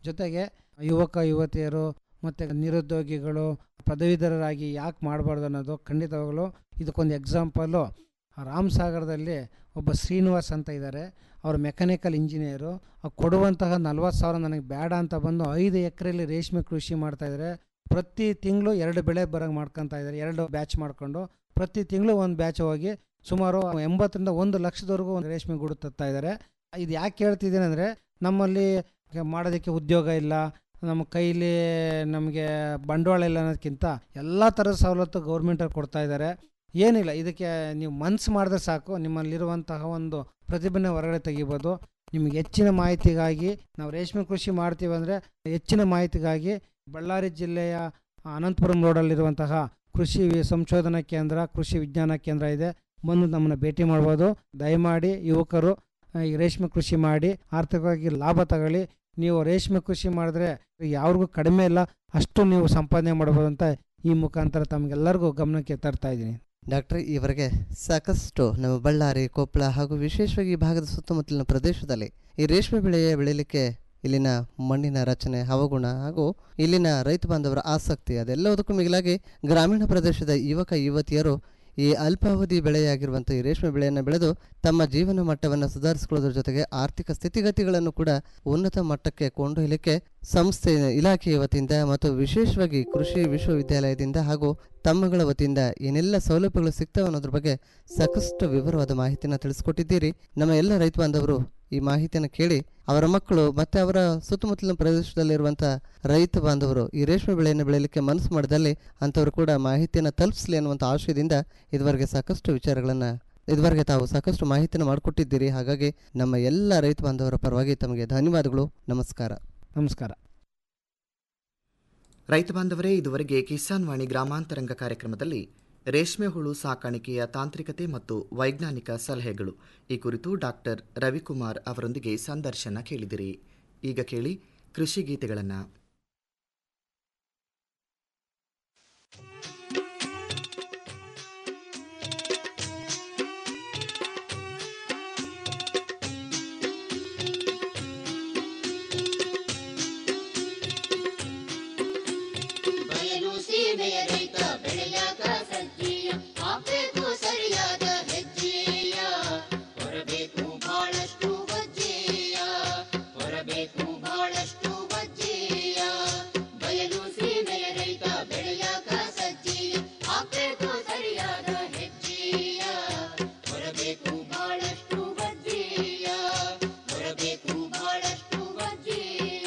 ಜೊತೆಗೆ ಯುವಕ ಯುವತಿಯರು ಮತ್ತು ನಿರುದ್ಯೋಗಿಗಳು ಪದವೀಧರರಾಗಿ ಯಾಕೆ ಮಾಡಬಾರ್ದು ಅನ್ನೋದು ಖಂಡಿತವಾಗಲೂ ಇದಕ್ಕೊಂದು ಎಕ್ಸಾಂಪಲ್ಲು ರಾಮ್ ಸಾಗರದಲ್ಲಿ ಒಬ್ಬ ಶ್ರೀನಿವಾಸ್ ಅಂತ ಇದ್ದಾರೆ ಅವರು ಮೆಕ್ಯಾನಿಕಲ್ ಇಂಜಿನಿಯರು ಅವ್ರು ಕೊಡುವಂತಹ ನಲ್ವತ್ತು ಸಾವಿರ ನನಗೆ ಬೇಡ ಅಂತ ಬಂದು ಐದು ಎಕರೆಯಲ್ಲಿ ರೇಷ್ಮೆ ಕೃಷಿ ಮಾಡ್ತಾಯಿದ್ದಾರೆ ಪ್ರತಿ ತಿಂಗಳು ಎರಡು ಬೆಳೆ ಬರೋಂಗೆ ಮಾಡ್ಕೊತಾ ಇದ್ದಾರೆ ಎರಡು ಬ್ಯಾಚ್ ಮಾಡಿಕೊಂಡು ಪ್ರತಿ ತಿಂಗಳು ಒಂದು ಬ್ಯಾಚ್ ಹೋಗಿ ಸುಮಾರು ಎಂಬತ್ತರಿಂದ ಒಂದು ಲಕ್ಷದವರೆಗೂ ಒಂದು ರೇಷ್ಮೆ ಗೂಡು ತತ್ತಾ ಇದ್ದಾರೆ ಇದು ಯಾಕೆ ಹೇಳ್ತಿದ್ದೀನಿ ಅಂದರೆ ನಮ್ಮಲ್ಲಿ ಮಾಡೋದಕ್ಕೆ ಉದ್ಯೋಗ ಇಲ್ಲ ನಮ್ಮ ಕೈಲಿ ನಮಗೆ ಬಂಡವಾಳ ಇಲ್ಲ ಅನ್ನೋದಕ್ಕಿಂತ ಎಲ್ಲ ಥರದ ಸವಲತ್ತು ಗೌರ್ಮೆಂಟಲ್ಲಿ ಕೊಡ್ತಾ ಇದ್ದಾರೆ ಏನಿಲ್ಲ ಇದಕ್ಕೆ ನೀವು ಮನ್ಸು ಮಾಡಿದ್ರೆ ಸಾಕು ನಿಮ್ಮಲ್ಲಿರುವಂತಹ ಒಂದು ಪ್ರತಿಭೆನ ಹೊರಗಡೆ ತೆಗಿಬೋದು ನಿಮಗೆ ಹೆಚ್ಚಿನ ಮಾಹಿತಿಗಾಗಿ ನಾವು ರೇಷ್ಮೆ ಕೃಷಿ ಮಾಡ್ತೀವಿ ಅಂದರೆ ಹೆಚ್ಚಿನ ಮಾಹಿತಿಗಾಗಿ ಬಳ್ಳಾರಿ ಜಿಲ್ಲೆಯ ಅನಂತಪುರಂ ರೋಡಲ್ಲಿರುವಂತಹ ಕೃಷಿ ವಿ- ಸಂಶೋಧನಾ ಕೇಂದ್ರ ಕೃಷಿ ವಿಜ್ಞಾನ ಕೇಂದ್ರ ಇದೆ ಬಂದು ನಮ್ಮನ್ನು ಭೇಟಿ ಮಾಡ್ಬೋದು ದಯಮಾಡಿ ಯುವಕರು ಆ, ಈ ರೇಷ್ಮೆ ಕೃಷಿ ಮಾಡಿ ಆರ್ಥಿಕವಾಗಿ ಲಾಭ ತಗೊಳ್ಳಿ ನೀವು ರೇಷ್ಮೆ ಕೃಷಿ ಮಾಡಿದ್ರೆ ಯಾರಿಗೂ ಕಡಿಮೆ ಇಲ್ಲ ಅಷ್ಟು ನೀವು ಸಂಪಾದನೆ ಮಾಡ್ಬೋದು ಅಂತ ಈ ಮುಖಾಂತರ ತಮಗೆಲ್ಲರಿಗೂ ಗಮನಕ್ಕೆ ತರ್ತಾ ಇದ್ದೀನಿ ಡಾಕ್ಟರ್ ಈವರೆಗೆ ಸಾಕಷ್ಟು ನಮ್ಮ ಬಳ್ಳಾರಿ ಕೊಪ್ಪಳ ಹಾಗೂ ವಿಶೇಷವಾಗಿ ಈ ಭಾಗದ ಸುತ್ತಮುತ್ತಲಿನ ಪ್ರದೇಶದಲ್ಲಿ ಈ ರೇಷ್ಮೆ ಬೆಳೆಯ ಬೆಳೀಲಿಕ್ಕೆ ಇಲ್ಲಿನ ಮಣ್ಣಿನ ರಚನೆ ಹವಗುಣ ಹಾಗೂ ಇಲ್ಲಿನ ರೈತ ಬಾಂಧವರ ಆಸಕ್ತಿ ಅದೆಲ್ಲದಕ್ಕೂ ಮಿಗಿಲಾಗಿ ಗ್ರಾಮೀಣ ಪ್ರದೇಶದ ಯುವಕ ಯುವತಿಯರು ಈ ಅಲ್ಪಾವಧಿ ಬೆಳೆಯಾಗಿರುವಂಥ ಈ ರೇಷ್ಮೆ ಬೆಳೆಯನ್ನು ಬೆಳೆದು ತಮ್ಮ ಜೀವನ ಮಟ್ಟವನ್ನು ಸುಧಾರಿಸಿಕೊಳ್ಳೋದ್ರ ಜೊತೆಗೆ ಆರ್ಥಿಕ ಸ್ಥಿತಿಗತಿಗಳನ್ನು ಕೂಡ ಉನ್ನತ ಮಟ್ಟಕ್ಕೆ ಕೊಂಡೊಯ್ಯಲಿಕ್ಕೆ ಸಂಸ್ಥೆ ಇಲಾಖೆಯ ವತಿಯಿಂದ ಮತ್ತು ವಿಶೇಷವಾಗಿ ಕೃಷಿ ವಿಶ್ವವಿದ್ಯಾಲಯದಿಂದ ಹಾಗೂ ತಮ್ಮಗಳ ವತಿಯಿಂದ ಏನೆಲ್ಲ ಸೌಲಭ್ಯಗಳು ಸಿಗ್ತವೆ ಅನ್ನೋದ್ರ ಬಗ್ಗೆ ಸಾಕಷ್ಟು ವಿವರವಾದ ಮಾಹಿತಿಯನ್ನು ತಿಳಿಸ್ಕೊಟ್ಟಿದ್ದೀರಿ ನಮ್ಮ ಎಲ್ಲ ರೈತ ಬಾಂಧವರು ಈ ಮಾಹಿತಿಯನ್ನು ಕೇಳಿ ಅವರ ಮಕ್ಕಳು ಮತ್ತೆ ಅವರ ಸುತ್ತಮುತ್ತಲಿನ ಪ್ರದೇಶದಲ್ಲಿರುವಂಥ ರೈತ ಬಾಂಧವರು ಈ ರೇಷ್ಮೆ ಬೆಳೆಯನ್ನು ಬೆಳೆಯಲಿಕ್ಕೆ ಮನಸ್ಸು ಮಾಡಿದಲ್ಲಿ ಅಂಥವರು ಕೂಡ ಮಾಹಿತಿಯನ್ನು ತಲುಪಿಸಲಿ ಅನ್ನುವಂಥ ಆಶಯದಿಂದ ಇದುವರೆಗೆ ಸಾಕಷ್ಟು ವಿಚಾರಗಳನ್ನು ಇದುವರೆಗೆ ತಾವು ಸಾಕಷ್ಟು ಮಾಹಿತಿಯನ್ನು ಮಾಡಿಕೊಟ್ಟಿದ್ದೀರಿ ಹಾಗಾಗಿ ನಮ್ಮ ಎಲ್ಲ ರೈತ ಬಾಂಧವರ ಪರವಾಗಿ ತಮಗೆ ಧನ್ಯವಾದಗಳು ನಮಸ್ಕಾರ ನಮಸ್ಕಾರ ರೈತ ಬಾಂಧವರೇ ಇದುವರೆಗೆ ಕಿಸಾನ್ ವಾಣಿ ಗ್ರಾಮಾಂತರಂಗ ಕಾರ್ಯಕ್ರಮದಲ್ಲಿ ರೇಷ್ಮೆ ಹುಳು ಸಾಕಾಣಿಕೆಯ ತಾಂತ್ರಿಕತೆ ಮತ್ತು ವೈಜ್ಞಾನಿಕ ಸಲಹೆಗಳು ಈ ಕುರಿತು ಡಾಕ್ಟರ್ ರವಿಕುಮಾರ್ ಅವರೊಂದಿಗೆ ಸಂದರ್ಶನ ಕೇಳಿದಿರಿ ಈಗ ಕೇಳಿ ಕೃಷಿ ಗೀತೆಗಳನ್ನು ಬಯಲು ಸೀಮೆಯ ರೈತ ಬೆಳೆಯಾಗ ಸಜ್ಜೀಯ ಹಾಕ್ಬೇಕು ಸರಿಯಾದ ಹೆಜ್ಜೆಯ ಹೊರಬೇಕು ಬಹಳಷ್ಟು ಬಜ್ಜೆಯ ಹೊರಬೇಕು ಬಹಳಷ್ಟು ಬಜ್ಜೆಯ ಬಯಲು ಸೀಮೆಯ ರೈತ ಬೆಳೆಯಾಗ ಸಜ್ಜೀಯ ಹಾಕ್ಬೇಕು ಸರಿಯಾದ ಹೆಜ್ಜೆಯ ಹೊರಬೇಕು ಬಹಳಷ್ಟು ಬಜ್ಜೆಯ ಹೊರಬೇಕು ಬಹಳಷ್ಟು ಬಜ್ಜೆಯ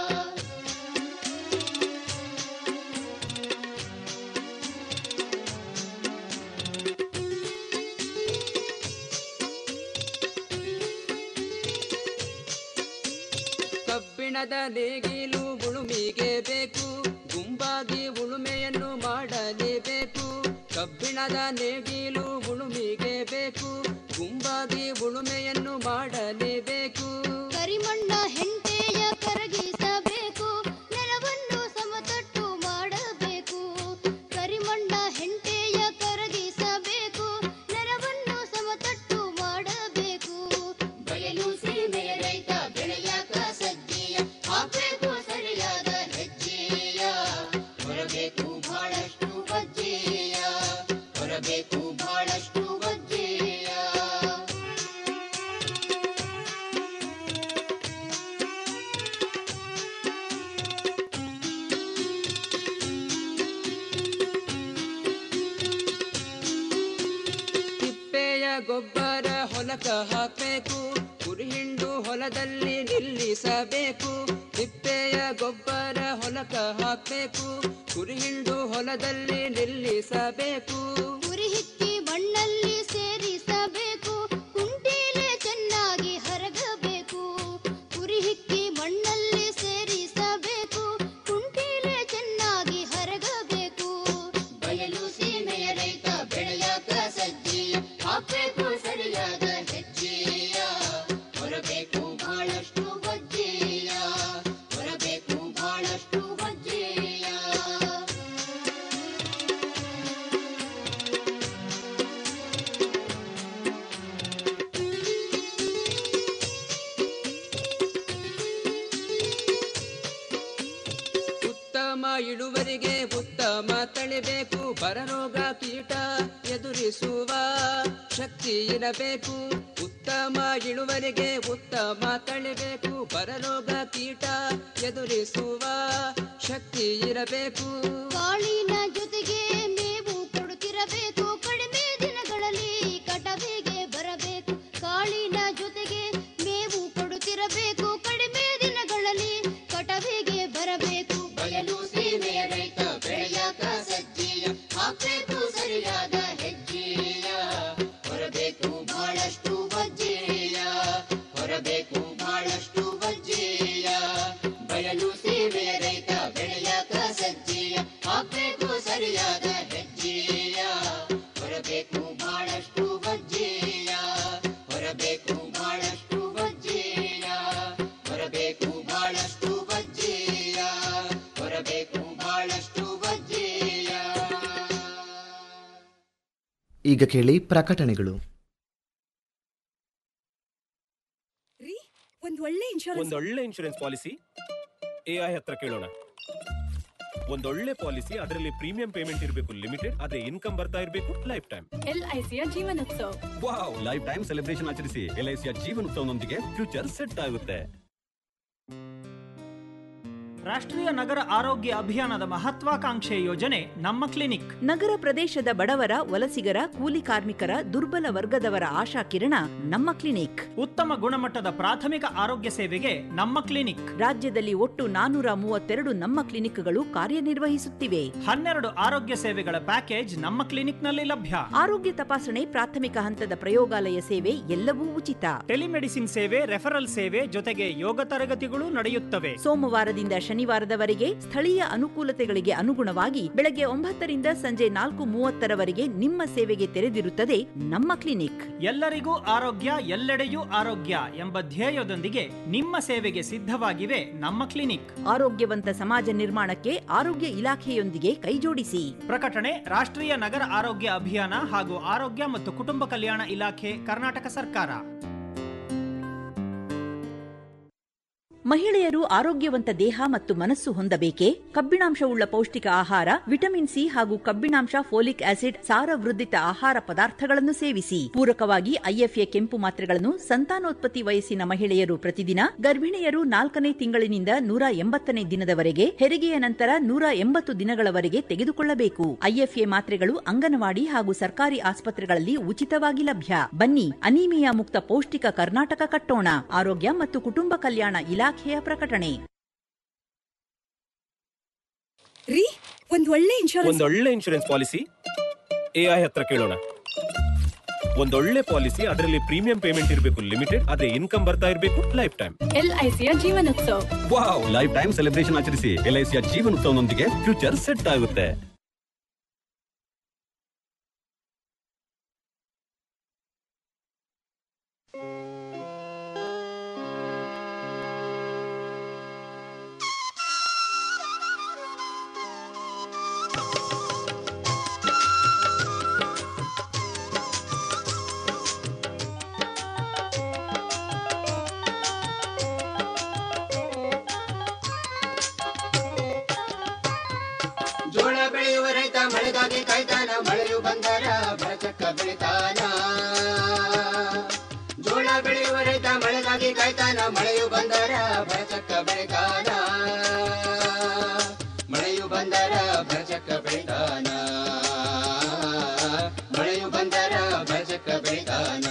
ಕಬ್ಬಿಣದ ನೇಗಿಲು ಉಳುಮಿಗೆ ಬೇಕು ಗುಂಪಾಗಿ ಉಳುಮೆಯನ್ನು ಮಾಡಲೇಬೇಕು ಕಬ್ಬಿಣದ ನೇಗಿಲು ಉಳುಮಿಗೆ ಬೇಕು ಗುಂಪಾಗಿ ಉಳುಮೆಯನ್ನು ಮಾಡಲೇಬೇಕು ಕರಿಮಣ್ಣ ಹೆಂಟೆಯ ಕರಗಿಸಬೇಕು ನೆಲವನ್ನು ಸಮತಟ್ಟು ಮಾಡಬೇಕು ಕರಿಮಣ್ಣ ಹೆಂಟೆಯ ಕರಗಿಸಬೇಕು ನೆಲವನ್ನು ಸಮತಟ್ಟು ಮಾಡಬೇಕು ಬಯಲು ಸೀಮೆಯ ರೈತ ಬೆಳೆಯಾಕ ಸಜ್ಜೆಯ ಹಾಕಬೇಕು ಸರಿಯಾದ ಹೆಜ್ಜೆಯ ಹೊರಬೇಕು ಬಹಳಷ್ಟು ಬಜ್ಜೆಯ ಹೊರಬೇಕು ಬಹಳಷ್ಟು ಬಜ್ಜೆಯ ತಿಪ್ಪೆಯ ಗೊಬ್ಬರ ಹೊಲಕ ಹಾಕಬೇಕು ಕುರಿಹಿಂಡು ಹೊಲದಲ್ಲಿ ನಿಲ್ಲಿಸಬೇಕು ತಿಪ್ಪೆಯ ಗೊಬ್ಬರ ಹೊಲಕ ಹಾಕಬೇಕು ಕುರಿಹಿಂಡು ಹೊಲದಲ್ಲಿ ನಿಲ್ಲಿಸಬೇಕು ಉರಿ ಹಿಕ್ಕಿ ಮಣ್ಣಲ್ಲಿ ಸೇರಿಸಬೇಕು ಕುಂಟೀಲೆ ಚೆನ್ನಾಗಿ ಹರಗಬೇಕು ಉರಿ ಹಿಕ್ಕಿ ಮಣ್ಣಲ್ಲಿ ಸೇರಿಸಬೇಕು ಕುಂಟೀಲೆ ಚೆನ್ನಾಗಿ ಹರಗಬೇಕು ಬಯಲು ಸೀಮೆಯ ರೈತ ಬೆಳೆಯಾಕ ಸಜ್ಜೆಯ ಹಾಕಬೇಕು ಸರಿಯಾದ ಹೆಜ್ಜೆಯ ಹೊರಬೇಕು ಬಹಳಷ್ಟು ಬಜ್ಜೆಯ ಹೊರಬೇಕು ಬಹಳಷ್ಟು ಬಜ್ಜೆಯ ಇಳುವರಿಗೆ ಉತ್ತಮ ತಳಿಬೇಕು ಬರರೋಗ ಕೀಟ ಎದುರಿಸುವ ಶಕ್ತಿ ಇರಬೇಕು ಉತ್ತಮ ಇಳುವರಿಗೆ ಉತ್ತಮ ತಳಿಬೇಕು ಬರರೋಗ ಕೀಟ ಎದುರಿಸುವ ಶಕ್ತಿ ಇರಬೇಕು ಕಾಳಿನ ಜೊತೆಗೆ ಮೇವು ಕೊಡುತ್ತಿರಬೇಕು ಕಡಿಮೆ ದಿನಗಳಲ್ಲಿ ಕಟವಿಗೆ ಬರಬೇಕು ಕಾಳಿನ ಜೊತೆಗೆ ಮೇವು ಕೊಡುತ್ತಿರಬೇಕು ಕಡಿಮೆ ದಿನಗಳಲ್ಲಿ ಕಟವಿಗೆ ಬರಬೇಕು ಬಯಲು ಸೀಮೆಯ ರೈತ ಬೆಳೆಯಾಕ ಸಜ್ಜೀಯ ಹಾಕ್ಬೇಕು ಸರಿಯಾದ ಹೆಜ್ಜೆಯ ಹೊರಬೇಕು ಬಹಳಷ್ಟು ವಜ್ಜೆಯ ಹೊರಬೇಕು ಬಹಳಷ್ಟು ವಜ್ಜೆಯ ಬಯಲು ಸೀಮೆಯ ರೈತ ಬೆಳೆಯಾಕ ಸಜ್ಜೀಯ ಹಾಕ್ಬೇಕು ಸರಿಯಾದ ಹೆಜ್ಜೆಯ ಹೊರಬೇಕು ಬಹಳಷ್ಟು ವಜ್ಜೆಯ ಹೊರಬೇಕು ಬಹಳಷ್ಟು ವಜ್ಜೆಯ ಹೊರಬೇಕು ಬಹಳಷ್ಟು ವಜ್ಜೆಯ ಹೊರಬೇಕು ಬಹಳಷ್ಟು ವಜ್ಜೆಯ ಈಗ ಕೇಳಿ ಪ್ರಕಟಣೆಗಳು ಒಂದ್ ಒಳ್ಳೆ ಇನ್ಶೂರೆನ್ಸ್ ಒಂದೊಳ್ಳೆ ಇನ್ಶೂರೆನ್ಸ್ ಪಾಲಿಸಿ ಎ ಐ ಹತ್ರ ಕೇಳೋಣ ಒಂದೊಳ್ಳೆ ಪಾಲಿಸಿ ಅದರಲ್ಲಿ ಪ್ರೀಮಿಯಂ ಪೇಮೆಂಟ್ ಇರಬೇಕು ಲಿಮಿಟೆಡ್ ಅದೇ ಇನ್ಕಮ್ ಬರ್ತಾ ಇರಬೇಕು ಲೈಫ್ ಟೈಮ್ ಎಲ್ ಐ ಸಿಯ ಜೀವನೋತ್ಸವ ವಾವ್ ಲೈಫ್ ಟೈಮ್ ಸೆಲೆಬ್ರೇಷನ್ ಆಚರಿಸಿ ಎಲ್ ಐ ಸಿಯ ಜೀವನೋತ್ಸವನೊಂದಿಗೆ ಫ್ಯೂಚರ್ ಸೆಟ್ ಆಗುತ್ತೆ ರಾಷ್ಟ್ರೀಯ ನಗರ ಆರೋಗ್ಯ ಅಭಿಯಾನದ ಮಹತ್ವಾಕಾಂಕ್ಷೆ ಯೋಜನೆ ನಮ್ಮ ಕ್ಲಿನಿಕ್ ನಗರ ಪ್ರದೇಶದ ಬಡವರ ವಲಸಿಗರ ಕೂಲಿ ಕಾರ್ಮಿಕರ ದುರ್ಬಲ ವರ್ಗದವರ ಆಶಾ ಕಿರಣ ನಮ್ಮ ಕ್ಲಿನಿಕ್ ಉತ್ತಮ ಗುಣಮಟ್ಟದ ಪ್ರಾಥಮಿಕ ಆರೋಗ್ಯ ಸೇವೆಗೆ ನಮ್ಮ ಕ್ಲಿನಿಕ್ ರಾಜ್ಯದಲ್ಲಿ ಒಟ್ಟು ನಾನೂರ ಮೂವತ್ತೆರಡು ನಮ್ಮ ಕ್ಲಿನಿಕ್ಗಳು ಕಾರ್ಯನಿರ್ವಹಿಸುತ್ತಿವೆ ಹನ್ನೆರಡು ಆರೋಗ್ಯ ಸೇವೆಗಳ ಪ್ಯಾಕೇಜ್ ನಮ್ಮ ಕ್ಲಿನಿಕ್ನಲ್ಲಿ ಲಭ್ಯ ಆರೋಗ್ಯ ತಪಾಸಣೆ ಪ್ರಾಥಮಿಕ ಹಂತದ ಪ್ರಯೋಗಾಲಯ ಸೇವೆ ಎಲ್ಲವೂ ಉಚಿತ ಟೆಲಿಮೆಡಿಸಿನ್ ಸೇವೆ ರೆಫರಲ್ ಸೇವೆ ಜೊತೆಗೆ ಯೋಗ ತರಗತಿಗಳು ನಡೆಯುತ್ತವೆ ಸೋಮವಾರದಿಂದ ಶನಿವಾರದವರೆಗೆ ಸ್ಥಳೀಯ ಅನುಕೂಲತೆಗಳಿಗೆ ಅನುಗುಣವಾಗಿ ಬೆಳಗ್ಗೆ ಒಂಬತ್ತರಿಂದ ಸಂಜೆ ನಾಲ್ಕು ಮೂವತ್ತರವರೆಗೆ ನಿಮ್ಮ ಸೇವೆಗೆ ತೆರೆದಿರುತ್ತದೆ ನಮ್ಮ ಕ್ಲಿನಿಕ್ ಎಲ್ಲರಿಗೂ ಆರೋಗ್ಯ ಎಲ್ಲೆಡೆಯೂ ಆರೋಗ್ಯ ಎಂಬ ಧ್ಯೇಯದೊಂದಿಗೆ ನಿಮ್ಮ ಸೇವೆಗೆ ಸಿದ್ಧವಾಗಿವೆ ನಮ್ಮ ಕ್ಲಿನಿಕ್ ಆರೋಗ್ಯವಂತ ಸಮಾಜ ನಿರ್ಮಾಣಕ್ಕೆ ಆರೋಗ್ಯ ಇಲಾಖೆಯೊಂದಿಗೆ ಕೈಜೋಡಿಸಿ ಪ್ರಕಟಣೆ ರಾಷ್ಟ್ರೀಯ ನಗರ ಆರೋಗ್ಯ ಅಭಿಯಾನ ಹಾಗೂ ಆರೋಗ್ಯ ಮತ್ತು ಕುಟುಂಬ ಕಲ್ಯಾಣ ಇಲಾಖೆ ಕರ್ನಾಟಕ ಸರ್ಕಾರ ಮಹಿಳೆಯರು ಆರೋಗ್ಯವಂತ ದೇಹ ಮತ್ತು ಮನಸ್ಸು ಹೊಂದಬೇಕೆ ಕಬ್ಬಿಣಾಂಶವುಳ್ಳ ಪೌಷ್ಟಿಕ ಆಹಾರ ವಿಟಮಿನ್ ಸಿ ಹಾಗೂ ಕಬ್ಬಿಣಾಂಶ ಫೋಲಿಕ್ ಆಸಿಡ್ ಸಾರವೃದ್ಧಿತ ಆಹಾರ ಪದಾರ್ಥಗಳನ್ನು ಸೇವಿಸಿ ಪೂರಕವಾಗಿ ಐಎಫ್ಎ ಕೆಂಪು ಮಾತ್ರೆಗಳನ್ನು ಸಂತಾನೋತ್ಪತ್ತಿ ವಯಸ್ಸಿನ ಮಹಿಳೆಯರು ಪ್ರತಿದಿನ ಗರ್ಭಿಣಿಯರು ನಾಲ್ಕನೇ ತಿಂಗಳಿನಿಂದ ನೂರ ಎಂಬತ್ತನೇ ದಿನದವರೆಗೆ ಹೆರಿಗೆಯ ನಂತರ ನೂರ ಎಂಬತ್ತು ದಿನಗಳವರೆಗೆ ತೆಗೆದುಕೊಳ್ಳಬೇಕು ಐಎಫ್ಎ ಮಾತ್ರೆಗಳು ಅಂಗನವಾಡಿ ಹಾಗೂ ಸರ್ಕಾರಿ ಆಸ್ಪತ್ರೆಗಳಲ್ಲಿ ಉಚಿತವಾಗಿ ಲಭ್ಯ ಬನ್ನಿ ಅನೀಮಿಯಾ ಮುಕ್ತ ಪೌಷ್ಟಿಕ ಕರ್ನಾಟಕ ಕಟ್ಟೋಣ ಆರೋಗ್ಯ ಮತ್ತು ಕುಟುಂಬ ಕಲ್ಯಾಣ ಇಲಾಖೆಯ ಪ್ರಕಟಣೆ ರೀ ಒಂದ್ ಒಳ್ಳೆ ಇನ್ಶೂರೆನ್ಸ್ ಒಂದೊಳ್ಳೆ ಇನ್ಶೂರೆನ್ಸ್ ಪಾಲಿಸಿ ಎ ಐ ಹತ್ರ ಕೇಳೋಣ ಒಂದೊಳ್ಳೆ ಪಾಲಿಸಿ ಅದರಲ್ಲಿ ಪ್ರೀಮಿಯಂ ಪೇಮೆಂಟ್ ಇರಬೇಕು ಲಿಮಿಟೆಡ್ ಅದೇ ಇನ್ಕಮ್ ಬರ್ತಾ ಇರಬೇಕು ಲೈಫ್ ಟೈಮ್ ಎಲ್ ಐ ಸಿಯ ಜೀವನೋತ್ಸವ ವಾವ್ ಲೈಫ್ ಟೈಮ್ ಸೆಲೆಬ್ರೇಷನ್ ಆಚರಿಸಿ ಎಲ್ ಐ ಸಿಯ ಜೀವನೋತ್ಸವನೊಂದಿಗೆ ಫ್ಯೂಚರ್ ಸೆಟ್ ಆಗುತ್ತೆ ಜೋಳ ಬೆಳೆಯುವ ರೈತ ಮಳೆಗಾಗಿ ಕಾಯ್ತಾನ ಮಳೆಯು ಬಂದರ ಬರಚಕ್ಕ ಬೆಳಿತಾನ ಜೋಳ ಬೆಳೆಯುವ ರೈತ ಮಳೆಗಾಗಿ ಕಾಯ್ತಾನ ಮಳೆಯು ಬಂದರ ಬರಚಕ್ಕ ಬೆಳಿತಾನ ಮಳೆಯು ಬಂದರ ಬರಚಕ್ಕ ಬೆಳಿತಾನ ಮಳೆಯು ಬಂದರ ಬರಚಕ್ಕ ಬೆಳಿತಾನ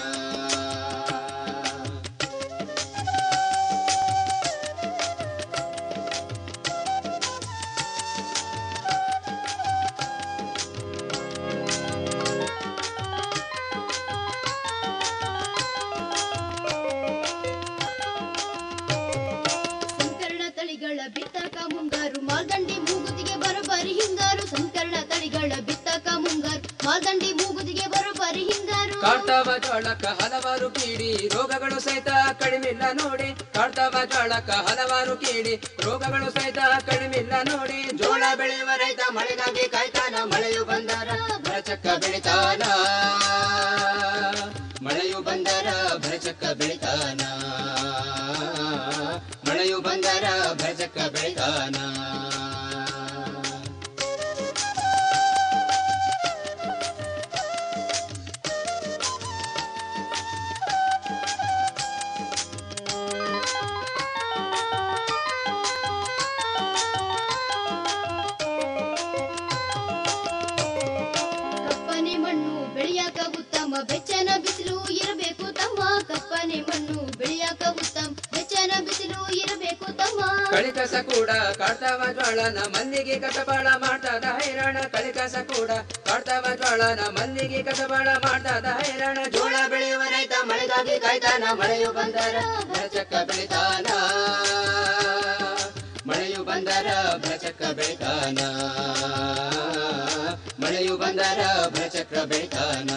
ಸಂಕರಣ ತಳಿಗಳ ಬಿತ್ತಕ ಮುಂಗಾರು ಮಾಲ್ದಂಡಿ ಮೂಗುತಿಗೆ ಬರೋಬ್ಬರಿ ಹಿಂಗಾರು ಸಂಕರಣ ತಳಿಗಳ ಬಿತ್ತಕ ಮುಂಗಾರು ಮಾಲ್ದಂಡಿ ಮೂಗುತಿಗೆ ಬರೋಬ್ಬರಿ ಹಿಂಗಾರು ಕಾಡ್ತಾವ ಜೋಳಕ್ಕ ಹಲವಾರು ಕೀಡಿ ರೋಗಗಳು ಸಹಿತ ಕಡಿಮಿಲ್ಲ ನೋಡಿ ಕಾಡ್ತಾವ ಜೋಳಕ್ಕ ಹಲವಾರು ಕೀಡಿ ರೋಗಗಳು ಸಹಿತ ಕಡಿಮಿಲ್ಲ ನೋಡಿ ಜೋಳ ಬೆಳೆಯುವ ರೈತ ಮಳೆಗಾಗಿ ಕಾಯ್ತಾನ ಮಳೆಯು ಬಂದರ ಭರಚಕ್ಕ ಬೆಳಿತಾನ ಮಳೆಯು ಬಂದರ ಭರಚಕ್ಕ ಬೆಳಿತಾನ ಮಳೆಯು ಬಂದರ ಭರಚಕ್ಕ ಬೆಳಿತಾನ ಉತ್ತಮ ಬೆಚ್ಚನ ಬಿಸಿಲು ಇರಬೇಕು ತಮ್ಮ ಕಪ್ಪನೆ ಮಣ್ಣು ಬೆಳೆಯಾಕ ಉತ್ತಮ ಬೆಚ್ಚನ ಬಿಸಿಲು ಇರಬೇಕು ತಮ್ಮ ಕಳಿಕಸ ಕೂಡ ಕಾಡ್ತಾವ ಜ್ವಾಳನ ಮಂದಿಗೆ ಕಸಬಾಳ ಮಾಡ್ತದ ಹೈರಾಣ ಕಳಿಕಸ ಕೂಡ ಕಾಡ್ತಾವ ಜ್ವಾಳನ ಮಂದಿಗೆ ಕಸಬಾಳ ಮಾಡ್ತದ ಹೈರಾಣ ಜೋಳ ಬೆಳೆಯುವ ರೈತ ಮಳೆಗಾಗಿ ಕಾಯ್ತಾನ ಮಳೆಯು ಬಂದರ ಭರಚಕ್ಕ ಬೆಳಿತಾನ ಮಳೆಯು ಬಂದರ ಭರಚಕ್ಕ ಬೆಳಿತಾನ ಮಳೆಯು ಬಂದರ ಭರಚಕ್ರ ಬೆಳಿತಾನ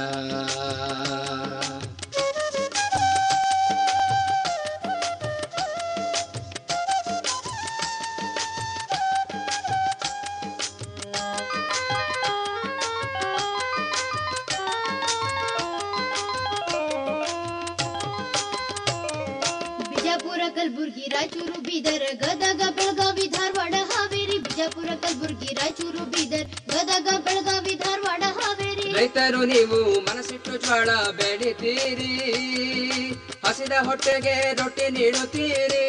ಬಿಜಾಪುರ ಕಲಬುರ್ಗಿ ರಾಯಚೂರು ಬೀದರ್ ಗದಗ ಬೆಳಗಾವಿ ಧಾರವಾಡ ಹಾವೇರಿ ಬಿಜಾಪುರ ಕಲಬುರ್ಗಿ ರಾಯಚೂರು ಬೀದರ್ ಗದಗ ಬೆಳಗಾವಿ ಧಾರವಾಡ ಹಾವೇರಿ ರೈತರು ನೀವು ಮನಸ್ಸಿಟ್ಟು ಜ್ವಾಳ ಬೆಳಿತೀರಿ ಹಸಿದ ಹೊಟ್ಟೆಗೆ ರೊಟ್ಟಿ ನೀಡುತ್ತೀರಿ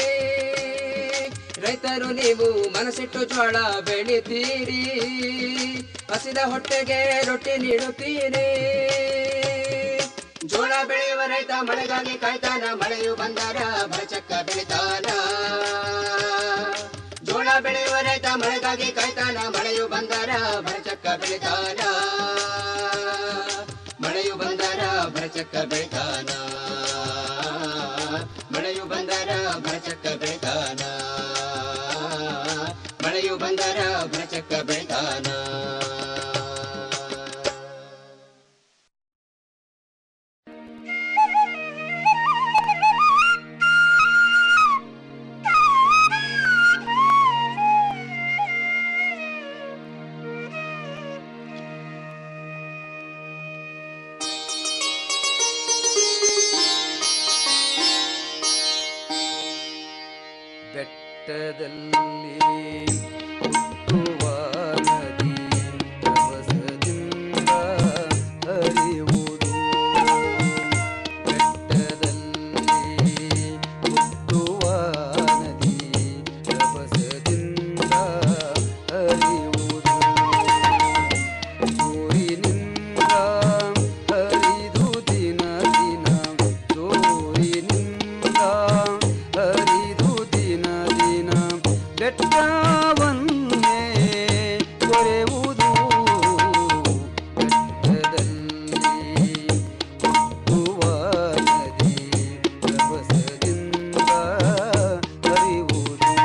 ರೈತರು ನೀವು ಮನಸ್ಸಿಟ್ಟು ಜ್ವಾಳ ಬೆಳಿತೀರಿ ಹಸಿದ ಹೊಟ್ಟೆಗೆ ರೊಟ್ಟಿ ನೀಡುತ್ತೀರಿ ಜೋಳ ಬೆಳೆಯುವ ರೈತ ಮಳೆಗಾಗಿ ಕಾಯ್ತಾನ ಮಳೆಯು ಬಂದರ ಭರಚಕ್ಕ ಬೆಳಿತಾನ ಜೋಳ ಬೆಳೆಯುವ ರೈತ ಮಳೆಗಾಗಿ ಕಾಯ್ತಾನ ಮಳೆಯು ಬಂದರ ಭರಚಕ್ಕ ಬೆಳಿತಾನ ಮಳೆಯು ಬಂದರ ಭರಚಕ್ಕ ಬೆಳಿತಾನ ಮಳೆಯು ಬಂದರ ಭರಚಕ್ಕ ಬೆಳಿತಾನ ಮಳೆಯು ಬಂದರ ಭರಚಕ್ಕ ಬೆಳಿತಾನ ಬೆಟ್ಟದಲ್ಲಿ ಹುಟ್ಟುವ ನದಿ ರಭಸದಿಂದ ಹರಿಯುವುದು ಬೆಟ್ಟದಲ್ಲಿ ಹುಟ್ಟುವ ನದಿ ರಭಸದಿಂದ ಹರಿಯುವುದು ಸೂರಿನಿಂದ ಹರಿದು ದಿನ ದಿನ ಸೂರಿನಿಂದ ಹರಿದು ದಿನ ದಿನ ಬೆಟ್ಟವನ್ನೇ ಕೊರೆಯುವುದು ಬೆಟ್ಟದಲ್ಲಿ ಹುಟ್ಟುವ ನದಿ ರಭಸದಿಂದ ಹರಿಯುವುದು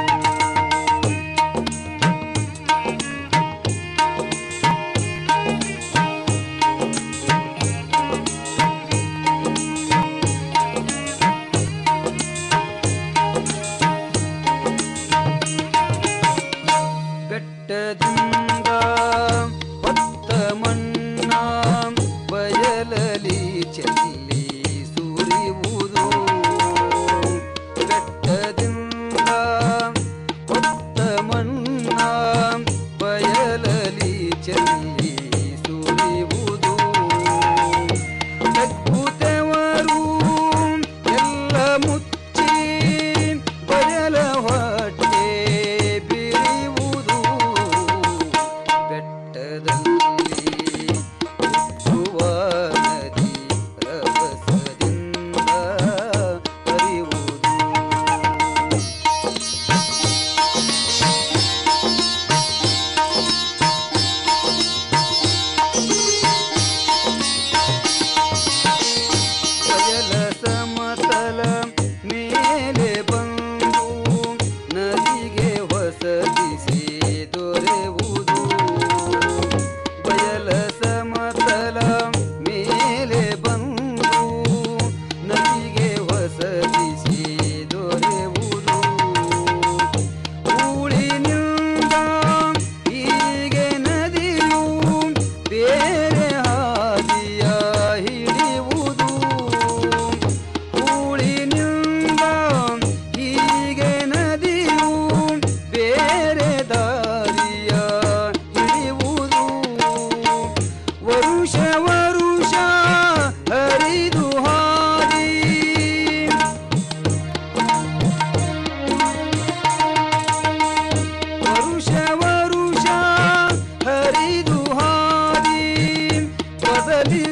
ಬೆಟ್ಟದಿಂದ ಭತ್ತ ಮಣ್ಣ ಬಯಲಲಿ ಚೆಲ್ಲಿ ಸುರಿಯುವುದು ಬೆಟ್ಟದಿಂದ ಭತ್ತ ಮಣ್ಣ ಬಯಲಲಿ ಚೆಲ್ಲಿ ಸುರಿಯುವುದು ತಗ್ಗುತ್ತವರು ಎಲ್ಲ ಮುಚ್ಚಿ ಬಯಲ ಹೊಟ್ಟೆ ಬಿರಿಯುವುದು ಬೆಟ್ಟದಲ್ಲಿ ಹುಟ್ಟುವ ನದಿ ರಭಸದಿಂದ ಹರಿಯುವುದು ಬಯಲ ಸಮತಲ ಮೇಲೆ ಬಂದು ನದಿಗೆ ಹೊಸದಿಸಿ ದೊರೆಯುವುದು ಬಯಲ ಸಮತಲ ಮೇಲೆ ಬಂದು ನದಿಗೆ ಹೊಸದಿಸಿ ದೊರೆಯುವುದು ಊಳಿನಿಂದ ಹೀಗೆ ನದಿಯು ಬೇರೆ ಹಾದಿಯ ಹಿಡಿಯುವುದು ಊಳಿನಿಂದ ಹೀಗೆ ನದಿಯು ಬೇರೆ ದಾರಿಯ ಹಿಡಿಯುವುದು ವರುಷ ವರುಷ ಹರಿದು ಹಾದಿ ವರುಷ ವರುಷ ಹರಿದು ಹಾದಿ ಬದಲಿ